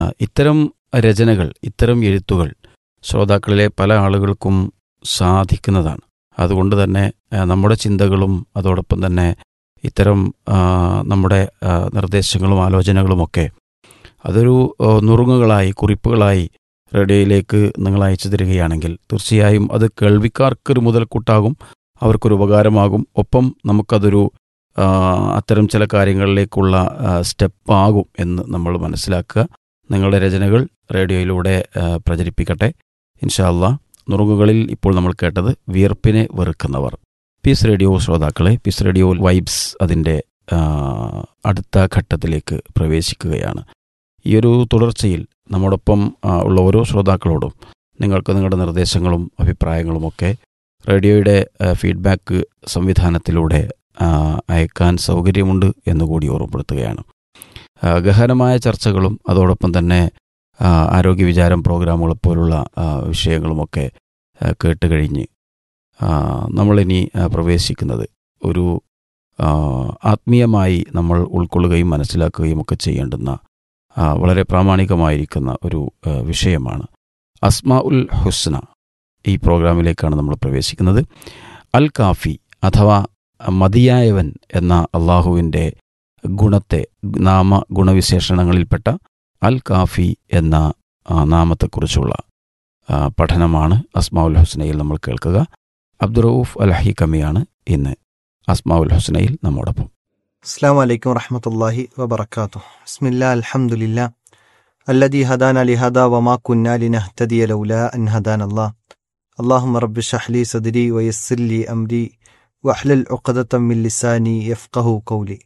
ഇത്തരം രചനകൾ ഇത്തരം എഴുത്തുകൾ ശ്രോതാക്കളിലെ പല ആളുകൾക്കും സാധിക്കുന്നതാണ് അതുകൊണ്ട് തന്നെ ആ, നമ്മുടെ ചിന്തകളും അതോടൊപ്പം തന്നെ ഇത്തരം ആ, നമ്മുടെ ആ, നിർദ്ദേശങ്ങളും ആലോചനകളുമൊക്കെ അതൊരു ആ, നുറുങ്ങുകളായി കുറിപ്പുകളായി റേഡിയോയിലേക്ക് നിങ്ങൾ അയച്ചു തരികയാണെങ്കിൽ തീർച്ചയായും അത് കേൾവിക്കാർക്കൊരു മുതൽക്കൂട്ടാകും അവർക്കൊരു ഉപകാരമാകും ഒപ്പം നമുക്കതൊരു ആ, അത്തരം ചില കാര്യങ്ങളിലേക്കുള്ള ആ, സ്റ്റെപ്പാകും എന്ന് നമ്മൾ മനസ്സിലാക്കുക നിങ്ങളുടെ രചനകൾ റേഡിയോയിലൂടെ ആ, പ്രചരിപ്പിക്കട്ടെ ഇൻഷാല്ല നുറുങ്ങുകളിൽ ഇപ്പോൾ നമ്മൾ കേട്ടത് വിയർപ്പിനെ വെറുക്കുന്നവർ പീസ് റേഡിയോ ശ്രോതാക്കളെ പീസ് റേഡിയോ വൈബ്സ് അതിൻ്റെ ആ, അടുത്ത ഘട്ടത്തിലേക്ക് പ്രവേശിക്കുകയാണ് ഈ ഒരു തുടർച്ചയിൽ നമ്മോടൊപ്പം ആ, ഉള്ള ഓരോ ശ്രോതാക്കളോടും നിങ്ങൾക്ക് നിങ്ങളുടെ നിർദ്ദേശങ്ങളും അഭിപ്രായങ്ങളുമൊക്കെ റേഡിയോയുടെ ആ, ഫീഡ്ബാക്ക് സംവിധാനത്തിലൂടെ ആ, അയക്കാൻ സൗകര്യമുണ്ട് എന്നുകൂടി ഓർമ്മപ്പെടുത്തുകയാണ് ആ, ഗഹനമായ ചർച്ചകളും അതോടൊപ്പം തന്നെ ആ, ആരോഗ്യ വിചാരം പ്രോഗ്രാമുകൾ പോലുള്ള ആ, വിഷയങ്ങളുമൊക്കെ ആ, കേട്ട് കഴിഞ്ഞ് ആ, നമ്മളിനി ആ, പ്രവേശിക്കുന്നത് ഒരു ആ, ആത്മീയമായി നമ്മൾ ഉൾക്കൊള്ളുകയും മനസ്സിലാക്കുകയും ഒക്കെ ചെയ്യേണ്ടുന്ന ആ, വളരെ പ്രാമാണികമായിരിക്കുന്ന ഒരു ആ, വിഷയമാണ് അസ്മാ ഉൽ ഹുസ്ന ഈ പ്രോഗ്രാമിലേക്കാണ് നമ്മൾ പ്രവേശിക്കുന്നത് അൽ കാഫി അഥവാ മതിയായവൻ എന്ന അള്ളാഹുവിൻ്റെ ഗുണത്തെ നാമ ഗുണവിശേഷണങ്ങളിൽപ്പെട്ട അൽ കാഫി എന്ന ആ, നാമത്തെക്കുറിച്ചുള്ള ആ, പഠനമാണ് അസ്മാഉൽ ഹുസ്നയിൽ നമ്മൾ കേൾക്കുക അബ്ദുറൌഫ് അൽ ഹീക്കമിയാണ് ഇന്ന് അസ്മാഉൽ ഹുസ്നയിൽ നമ്മോടൊപ്പം അസ്സാം വലൈക്കും വറഹമത്തല്ലാഹി വബർക്കാത്തു ബിസ്മില്ലാ അൽഹംദുലില്ലാ അല്ലദി ഹദാന ലിഹദ വമാ കുന്നാ ലിനഹ്തദിയ ലൗല അൻ ഹദാന അല്ലാ അല്ലാഹുമ്മ റബ്ബി ഷഹ്ലി സദ്രി വയസ്സിർ ലി അംരി വഹ്ലൽ ഉഖദത്തം മിൻ ലിസാനി യഫ്ഖഹു ഖൗലി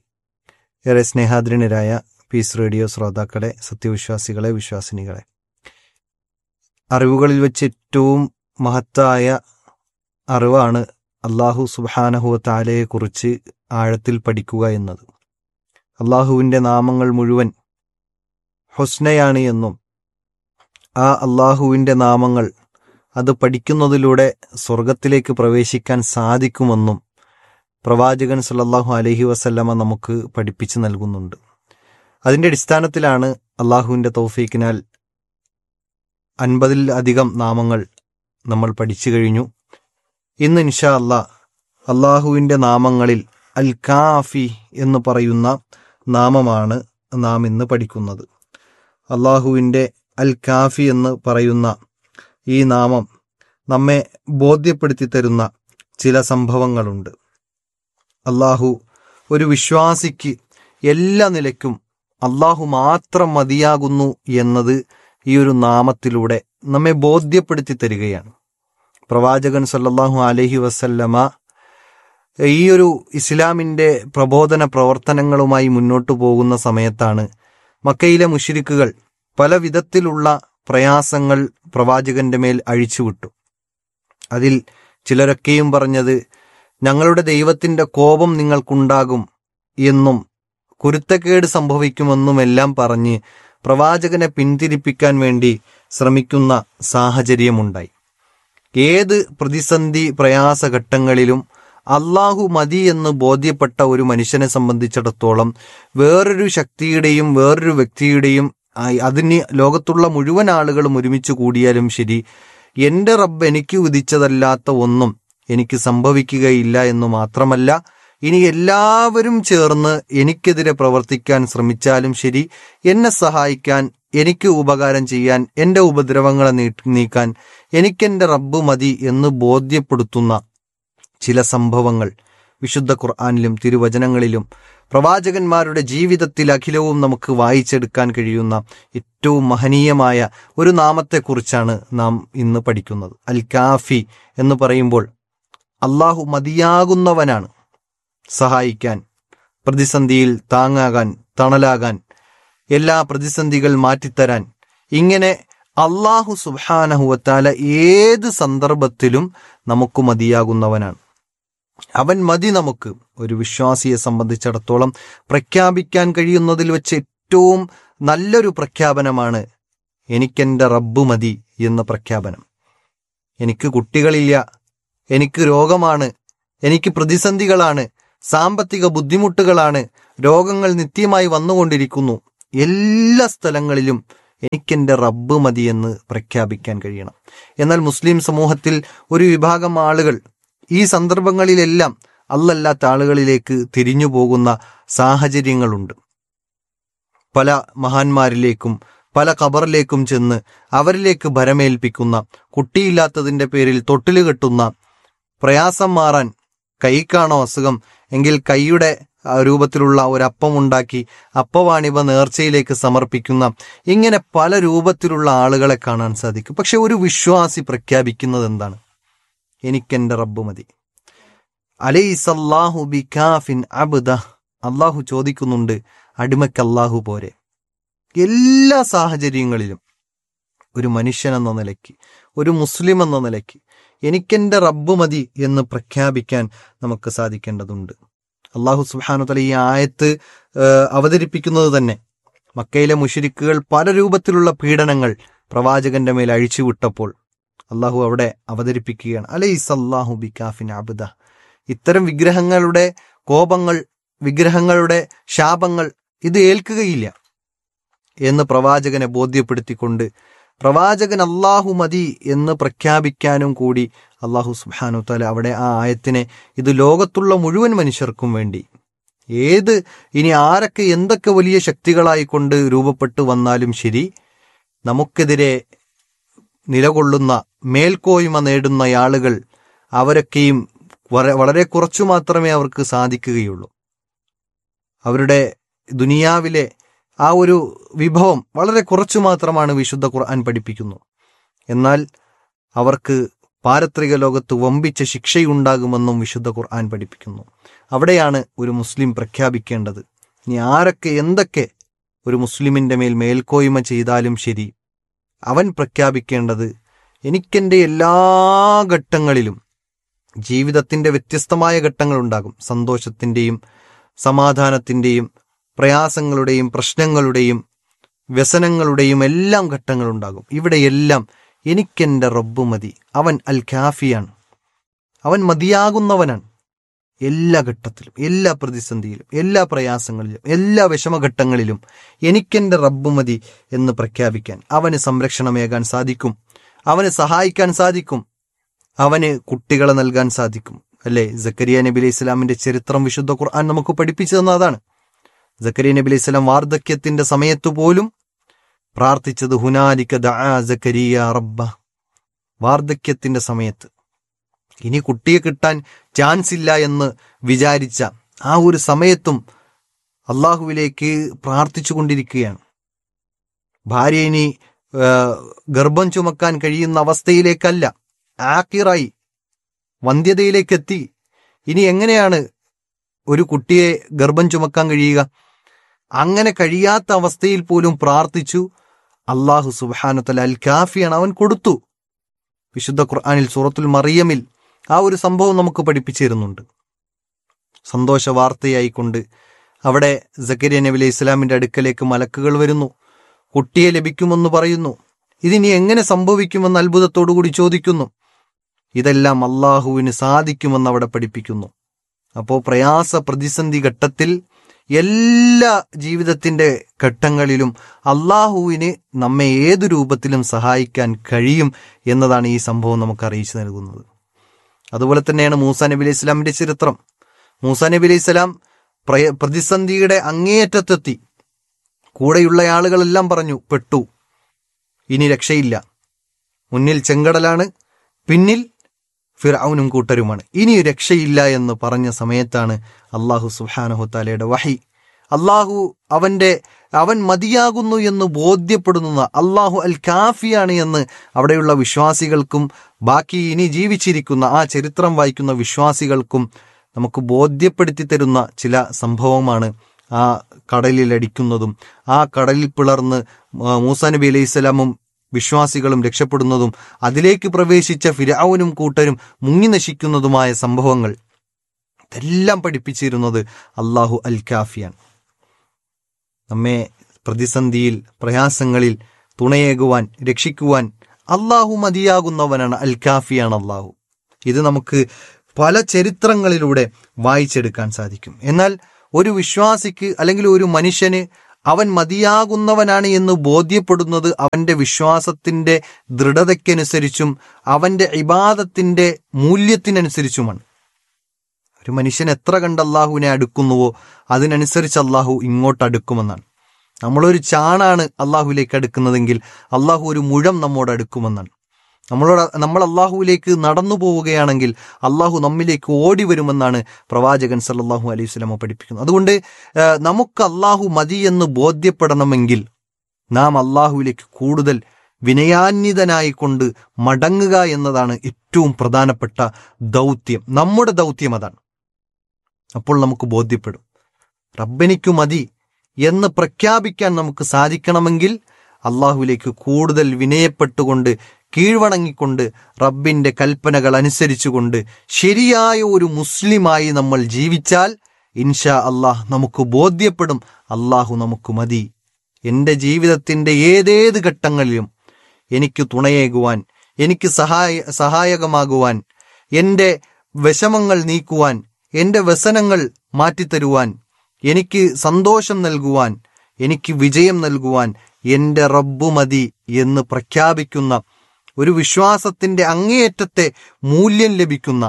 ഏറെ സ്നേഹാദരനരായ പീസ് റേഡിയോ ശ്രോതാക്കളെ സത്യവിശ്വാസികളെ വിശ്വാസിനികളെ അറിവുകളിൽ വെച്ച് ഏറ്റവും മഹത്തായ അറിവാണ് അള്ളാഹു സുബാനഹുവ താലയെക്കുറിച്ച് ആഴത്തിൽ പഠിക്കുക എന്നത് അള്ളാഹുവിൻ്റെ നാമങ്ങൾ മുഴുവൻ ഹുസ്നയാണ് എന്നും ആ അള്ളാഹുവിൻ്റെ നാമങ്ങൾ അത് പഠിക്കുന്നതിലൂടെ സ്വർഗത്തിലേക്ക് പ്രവേശിക്കാൻ സാധിക്കുമെന്നും പ്രവാചകൻ സല്ലല്ലാഹു അലൈഹി വസല്ലമ നമുക്ക് പഠിപ്പിച്ചു നൽകുന്നുണ്ട് അതിൻ്റെ അടിസ്ഥാനത്തിലാണ് അള്ളാഹുവിൻ്റെ തൗഫീക്കിനാൽ അൻപതിൽ അധികം നാമങ്ങൾ നമ്മൾ പഠിച്ചു കഴിഞ്ഞു ഇന്ന് ഇൻഷാ അല്ലാ അള്ളാഹുവിൻ്റെ നാമങ്ങളിൽ അൽ കാഫി എന്ന് പറയുന്ന നാമമാണ് നാം ഇന്ന് പഠിക്കുന്നത് അള്ളാഹുവിൻ്റെ അൽ കാഫി എന്ന് പറയുന്ന ഈ നാമം നമ്മെ ബോധ്യപ്പെടുത്തി തരുന്ന ചില സംഭവങ്ങളുണ്ട് അള്ളാഹു ഒരു വിശ്വാസിക്ക് എല്ലാ നിലയ്ക്കും അള്ളാഹു മാത്രം മതിയാകുന്നു എന്നത് ഈ ഒരു നാമത്തിലൂടെ നമ്മെ ബോധ്യപ്പെടുത്തി തരികയാണ് പ്രവാചകൻ സല്ലല്ലാഹു അലൈഹി വസല്ലമ ഈ ഒരു ഇസ്ലാമിൻ്റെ പ്രബോധന പ്രവർത്തനങ്ങളുമായി മുന്നോട്ടു പോകുന്ന സമയത്താണ് മക്കയിലെ മുഷിരിക്കുകൾ പല വിധത്തിലുള്ള പ്രയാസങ്ങൾ പ്രവാചകന്റെ മേൽ അഴിച്ചുവിട്ടു അതിൽ ചിലരൊക്കെയും പറഞ്ഞത് ഞങ്ങളുടെ ദൈവത്തിന്റെ കോപം നിങ്ങൾക്കുണ്ടാകും എന്നും കുരുത്തക്കേട് സംഭവിക്കുമെന്നുമെല്ലാം പറഞ്ഞ് പ്രവാചകനെ പിന്തിരിപ്പിക്കാൻ വേണ്ടി ശ്രമിക്കുന്ന സാഹചര്യമുണ്ടായി ഏത് പ്രതിസന്ധി പ്രയാസഘട്ടങ്ങളിലും അള്ളാഹു മതി എന്ന് ബോധ്യപ്പെട്ട ഒരു മനുഷ്യനെ സംബന്ധിച്ചിടത്തോളം വേറൊരു ശക്തിയുടെയും വേറൊരു വ്യക്തിയുടെയും ആ- അതിന് ലോകത്തുള്ള മുഴുവൻ ആളുകളും ഒരുമിച്ച് കൂടിയാലും ശരി എൻ്റെ റബ്ബ് എനിക്ക് വിധിച്ചതല്ലാത്ത ഒന്നും എനിക്ക് സംഭവിക്കുകയില്ല എന്ന് മാത്രമല്ല ഇനി എല്ലാവരും ചേർന്ന് എനിക്കെതിരെ പ്രവർത്തിക്കാൻ ശ്രമിച്ചാലും ശരി എന്നെ സഹായിക്കാൻ എനിക്ക് ഉപകാരം ചെയ്യാൻ എൻ്റെ ഉപദ്രവങ്ങളെ നീ- നീക്കാൻ എനിക്കെൻ്റെ റബ്ബ് മതി എന്ന് ബോധ്യപ്പെടുത്തുന്ന ചില സംഭവങ്ങൾ വിശുദ്ധ ഖുർആാനിലും തിരുവചനങ്ങളിലും പ്രവാചകന്മാരുടെ ജീവിതത്തിൽ അഖിലവും നമുക്ക് വായിച്ചെടുക്കാൻ കഴിയുന്ന ഏറ്റവും മഹനീയമായ ഒരു നാമത്തെക്കുറിച്ചാണ് നാം ഇന്ന് പഠിക്കുന്നത് അൽ കാഫി എന്ന് പറയുമ്പോൾ അള്ളാഹു മതിയാകുന്നവനാണ് സഹായിക്കാൻ പ്രതിസന്ധിയിൽ താങ്ങാകാൻ തണലാകാൻ എല്ലാ പ്രതിസന്ധികൾ മാറ്റിത്തരാൻ ഇങ്ങനെ അള്ളാഹു സുബാനഹുവത്താല ഏത് സന്ദർഭത്തിലും നമുക്ക് മതിയാകുന്നവനാണ് അവൻ മതി നമുക്ക് ഒരു വിശ്വാസിയെ സംബന്ധിച്ചിടത്തോളം പ്രഖ്യാപിക്കാൻ കഴിയുന്നതിൽ വെച്ച് ഏറ്റവും നല്ലൊരു പ്രഖ്യാപനമാണ് എനിക്കെൻ്റെ റബ്ബ് മതി എന്ന പ്രഖ്യാപനം എനിക്ക് കുട്ടികളില്ല എനിക്ക് രോഗമാണ് എനിക്ക് പ്രതിസന്ധികളാണ് സാമ്പത്തിക ബുദ്ധിമുട്ടുകളാണ് രോഗങ്ങൾ നിത്യമായി വന്നുകൊണ്ടിരിക്കുന്നു എല്ലാ സ്ഥലങ്ങളിലും എനിക്കെൻ്റെ റബ്ബ് മതി എന്ന് പ്രഖ്യാപിക്കാൻ കഴിയണം എന്നാൽ മുസ്ലിം സമൂഹത്തിൽ ഒരു വിഭാഗം ആളുകൾ ഈ സന്ദർഭങ്ങളിലെല്ലാം അല്ലല്ലാത്ത ആളുകളിലേക്ക് തിരിഞ്ഞു പോകുന്ന സാഹചര്യങ്ങളുണ്ട് പല മഹാന്മാരിലേക്കും പല ഖബറിലേക്കും ചെന്ന് അവരിലേക്ക് ഭരമേൽപ്പിക്കുന്ന കുട്ടിയില്ലാത്തതിൻ്റെ പേരിൽ തൊട്ടില് കെട്ടുന്ന പ്രയാസം മാറാൻ കൈക്കാണോ അസുഖം എങ്കിൽ കൈയുടെ ആ, രൂപത്തിലുള്ള ഒരു അപ്പം ഉണ്ടാക്കി അപ്പവാണിവ നേർച്ചയിലേക്ക് സമർപ്പിക്കുന്ന ഇങ്ങനെ പല രൂപത്തിലുള്ള ആളുകളെ കാണാൻ സാധിക്കും പക്ഷെ ഒരു വിശ്വാസി പ്രഖ്യാപിക്കുന്നത് എന്താണ് എനിക്കെന്റെ റബ്ബ് മതി അലൈസല്ലാഹു ബികാഫിൻ അബ്ദ അള്ളാഹു ചോദിക്കുന്നുണ്ട് അടിമയ്ക്ക് അള്ളാഹു പോരെ എല്ലാ സാഹചര്യങ്ങളിലും ഒരു മനുഷ്യൻ എന്ന നിലയ്ക്ക് ഒരു മുസ്ലിം എന്ന നിലയ്ക്ക് എനിക്കെന്റെ റബ്ബ് മതി എന്ന് പ്രഖ്യാപിക്കാൻ നമുക്ക് സാധിക്കേണ്ടതുണ്ട് അള്ളാഹു സുബ്ഹാനഹു തല ഈ ആയത്ത് ഏഹ്, അവതരിപ്പിക്കുന്നത് തന്നെ മക്കയിലെ മുഷിരിക്കുകൾ പല രൂപത്തിലുള്ള പീഡനങ്ങൾ പ്രവാചകന്റെ മേൽ അഴിച്ചുവിട്ടപ്പോൾ അള്ളാഹു അവിടെ അവതരിപ്പിക്കുകയാണ് അലൈസ് അള്ളാഹു ബികാഫിൻ അബ്ദ ഇത്തരം വിഗ്രഹങ്ങളുടെ കോപങ്ങൾ വിഗ്രഹങ്ങളുടെ ശാപങ്ങൾ ഇത് ഏൽക്കുകയില്ല എന്ന് പ്രവാചകനെ ബോധ്യപ്പെടുത്തിക്കൊണ്ട് പ്രവാചകൻ അള്ളാഹു മതി എന്ന് പ്രഖ്യാപിക്കാനും കൂടി അള്ളാഹു സുബാനു താല അവിടെ ആ ആയത്തിനെ ഇത് ലോകത്തുള്ള മുഴുവൻ മനുഷ്യർക്കും വേണ്ടി ഏത് ഇനി ആരൊക്കെ എന്തൊക്കെ വലിയ ശക്തികളായിക്കൊണ്ട് രൂപപ്പെട്ടു വന്നാലും ശരി നമുക്കെതിരെ നിലകൊള്ളുന്ന മേൽക്കോയ്മ നേടുന്ന ആളുകൾ അവരൊക്കെയും വര- വളരെ കുറച്ചു മാത്രമേ അവർക്ക് സാധിക്കുകയുള്ളൂ അവരുടെ ദുനിയാവിലെ ആ ഒരു വിഭവം വളരെ കുറച്ചു മാത്രമാണ് വിശുദ്ധ ഖുർആൻ പഠിപ്പിക്കുന്നു എന്നാൽ അവർക്ക് പാരത്രിക ലോകത്ത് വമ്പിച്ച ശിക്ഷയുണ്ടാകുമെന്നും വിശുദ്ധ ഖുർആൻ പഠിപ്പിക്കുന്നു അവിടെയാണ് ഒരു മുസ്ലിം പ്രഖ്യാപിക്കേണ്ടത് ഇനി ആരൊക്കെ എന്തൊക്കെ ഒരു മുസ്ലിമിന്റെ മേൽ മേൽക്കോയ്മ ചെയ്താലും ശരി അവൻ പ്രഖ്യാപിക്കേണ്ടത് എനിക്കെന്റെ എല്ലാ ഘട്ടങ്ങളിലും ജീവിതത്തിന്റെ വ്യത്യസ്തമായ ഘട്ടങ്ങളുണ്ടാകും സന്തോഷത്തിന്റെയും സമാധാനത്തിന്റെയും പ്രയാസങ്ങളുടെയും പ്രശ്നങ്ങളുടെയും വ്യസനങ്ങളുടെയും എല്ലാം ഘട്ടങ്ങളുണ്ടാകും ഇവിടെയെല്ലാം എനിക്കെന്റെ റബ്ബ് മതി അവൻ അൽ ഖാഫിയാണ് അവൻ മതിയാകുന്നവനാണ് എല്ലാ ഘട്ടത്തിലും എല്ലാ പ്രതിസന്ധിയിലും എല്ലാ പ്രയാസങ്ങളിലും എല്ലാ വിഷമഘട്ടങ്ങളിലും എനിക്കെന്റെ റബ്ബ് മതി എന്ന് പ്രഖ്യാപിക്കാൻ അവന് സംരക്ഷണമേകാൻ സാധിക്കും അവന് സഹായിക്കാൻ സാധിക്കും അവന് കുട്ടികളെ നൽകാൻ സാധിക്കും അല്ലേ ജക്കരിയ നബി അലൈഹി ഇസ്ലാമിന്റെ ചരിത്രം വിശുദ്ധ ഖുർആൻ നമുക്ക് പഠിപ്പിച്ചു തന്ന അതാണ് ജക്കരിയ നബി അലൈഹി സ്വലാം വാർദ്ധക്യത്തിന്റെ സമയത്ത് പോലും പ്രാർത്ഥിച്ചത് ഹുനാലിക്ക ദആ ജക്കരിയ റബ്ബ വാർദ്ധക്യത്തിന്റെ സമയത്ത് ഇനി കുട്ടിയെ കിട്ടാൻ ചാൻസ് ഇല്ല എന്ന് വിചാരിച്ച ആ ഒരു സമയത്തും അള്ളാഹുവിലേക്ക് പ്രാർത്ഥിച്ചു കൊണ്ടിരിക്കുകയാണ് ഭാര്യ ഇനി ആ, ഗർഭം ചുമക്കാൻ കഴിയുന്ന അവസ്ഥയിലേക്കല്ല ആക്കിറായി വന്ധ്യതയിലേക്ക് എത്തി ഇനി എങ്ങനെയാണ് ഒരു കുട്ടിയെ ഗർഭം ചുമക്കാൻ കഴിയുക അങ്ങനെ കഴിയാത്ത അവസ്ഥയിൽ പോലും പ്രാർത്ഥിച്ചു അള്ളാഹു സുബാനുത്തല അൽ കാഫിയാണ് അവൻ കൊടുത്തു വിശുദ്ധ ഖുർആനിൽ സൂറത്തുൽ മറിയമിൽ ആ ഒരു സംഭവം നമുക്ക് പഠിപ്പിച്ചു തരുന്നുണ്ട് സന്തോഷ വാർത്തയായിക്കൊണ്ട് അവിടെ സക്കരിയ നബി അലൈഹി ഇസ്ലാമിന്റെ അടുക്കലേക്ക് മലക്കുകൾ വരുന്നു കുട്ടിയെ ലഭിക്കുമെന്ന് പറയുന്നു ഇതിനി എങ്ങനെ സംഭവിക്കുമെന്ന് അത്ഭുതത്തോടു കൂടി ചോദിക്കുന്നു ഇതെല്ലാം അള്ളാഹുവിന് സാധിക്കുമെന്ന് അവിടെ പഠിപ്പിക്കുന്നു അപ്പോൾ പ്രയാസ പ്രതിസന്ധി ഘട്ടത്തിൽ എല്ലാ ജീവിതത്തിന്റെ ഘട്ടങ്ങളിലും അള്ളാഹുവിന് നമ്മെ ഏതു രൂപത്തിലും സഹായിക്കാൻ കഴിയും എന്നതാണ് ഈ സംഭവം നമുക്ക് അറിയിച്ചു നൽകുന്നത് അതുപോലെ തന്നെയാണ് മൂസ നബി അലൈഹി ഇസ്ലാമിന്റെ ചരിത്രം മൂസ നബി അലൈഹി സ്വലാം പ്രയ- പ്രതിസന്ധിയുടെ അങ്ങേയറ്റത്തെത്തി കൂടെയുള്ള ആളുകളെല്ലാം പറഞ്ഞു പെട്ടു ഇനി രക്ഷയില്ല മുന്നിൽ ചെങ്കടലാണ് പിന്നിൽ ഫിറൌനും കൂട്ടരുമാണ് ഇനി രക്ഷയില്ല എന്ന് പറഞ്ഞ സമയത്താണ് അള്ളാഹു സുഹാനഹു താലയുടെ വഹി അള്ളാഹു അവന്റെ അവൻ മതിയാകുന്നു എന്ന് ബോധ്യപ്പെടുന്ന അള്ളാഹു അൽ കാഫിയാണ് എന്ന് അവിടെയുള്ള വിശ്വാസികൾക്കും ബാക്കി ഇനി ജീവിച്ചിരിക്കുന്ന ആ ചരിത്രം വായിക്കുന്ന വിശ്വാസികൾക്കും നമുക്ക് ബോധ്യപ്പെടുത്തി തരുന്ന ചില സംഭവമാണ് ആ കടലിൽ അടിക്കുന്നതും ആ കടലിൽ പിളർന്ന് ആ മൂസാ നബി അലൈഹി സ്വലാമും വിശ്വാസികളും രക്ഷപ്പെടുന്നതും അതിലേക്ക് പ്രവേശിച്ച ഫിരാവുനും കൂട്ടരും മുങ്ങി നശിക്കുന്നതുമായ സംഭവങ്ങൾ ഇതെല്ലാം പഠിപ്പിച്ചിരുന്നത് അള്ളാഹു അൽ കാഫിയാണ് നമ്മെ പ്രതിസന്ധിയിൽ പ്രയാസങ്ങളിൽ തുണയേകുവാൻ രക്ഷിക്കുവാൻ അള്ളാഹു മതിയാകുന്നവനാണ് അൽ കാഫിയാണ് അള്ളാഹു ഇത് നമുക്ക് പല ചരിത്രങ്ങളിലൂടെ വായിച്ചെടുക്കാൻ സാധിക്കും എന്നാൽ ഒരു വിശ്വാസിക്ക് അല്ലെങ്കിൽ ഒരു മനുഷ്യന് അവൻ മതിയാകുന്നവനാണ് എന്ന് ബോധ്യപ്പെടുന്നത് അവന്റെ വിശ്വാസത്തിന്റെ ദൃഢതയ്ക്കനുസരിച്ചും അവന്റെ ഇബാദത്തിന്റെ മൂല്യത്തിനനുസരിച്ചുമാണ് ഒരു മനുഷ്യൻ എത്ര കണ്ട് അള്ളാഹുവിനെ അടുക്കുന്നുവോ അതിനനുസരിച്ച് അള്ളാഹു ഇങ്ങോട്ട് അടുക്കുമെന്നാണ് നമ്മളൊരു ചാണാണ് അള്ളാഹുവിലേക്ക് അടുക്കുന്നതെങ്കിൽ അള്ളാഹു ഒരു മുഴം നമ്മോട് അടുക്കുമെന്നാണ് നമ്മളോട് നമ്മൾ അള്ളാഹുവിലേക്ക് നടന്നു പോവുകയാണെങ്കിൽ അള്ളാഹു നമ്മിലേക്ക് ഓടി വരുമെന്നാണ് പ്രവാചകൻ സല്ലല്ലാഹു അലൈഹി സ്വലമ പഠിപ്പിക്കുന്നത് അതുകൊണ്ട് ആ, നമുക്ക് അള്ളാഹു മതി എന്ന് ബോധ്യപ്പെടണമെങ്കിൽ നാം അള്ളാഹുവിലേക്ക് കൂടുതൽ വിനയാന്വിതനായിക്കൊണ്ട് മടങ്ങുക എന്നതാണ് ഏറ്റവും പ്രധാനപ്പെട്ട ദൗത്യം നമ്മുടെ ദൗത്യം അതാണ് അപ്പോൾ നമുക്ക് ബോധ്യപ്പെടും റബ്ബനിക്കു മതി എന്ന് പ്രഖ്യാപിക്കാൻ നമുക്ക് സാധിക്കണമെങ്കിൽ അള്ളാഹുവിലേക്ക് കൂടുതൽ വിനയപ്പെട്ടുകൊണ്ട് കീഴ്വണങ്ങിക്കൊണ്ട് റബ്ബിന്റെ കൽപ്പനകൾ അനുസരിച്ചുകൊണ്ട് ശരിയായ ഒരു മുസ്ലിമായി നമ്മൾ ജീവിച്ചാൽ ഇൻഷാ അള്ളാഹ് നമുക്ക് ബോധ്യപ്പെടും അള്ളാഹു നമുക്ക് മതി എൻ്റെ ജീവിതത്തിൻ്റെ ഏതേത് ഘട്ടങ്ങളിലും എനിക്ക് തുണയേകുവാൻ എനിക്ക് സഹായ സഹായകമാകുവാൻ എൻ്റെ വിഷമങ്ങൾ നീക്കുവാൻ എൻ്റെ വ്യസനങ്ങൾ മാറ്റിത്തരുവാൻ എനിക്ക് സന്തോഷം നൽകുവാൻ എനിക്ക് വിജയം നൽകുവാൻ എൻ്റെ റബ്ബു മതി എന്ന് പ്രഖ്യാപിക്കുന്ന ഒരു വിശ്വാസത്തിൻ്റെ അങ്ങേയറ്റത്തെ മൂല്യം ലഭിക്കുന്ന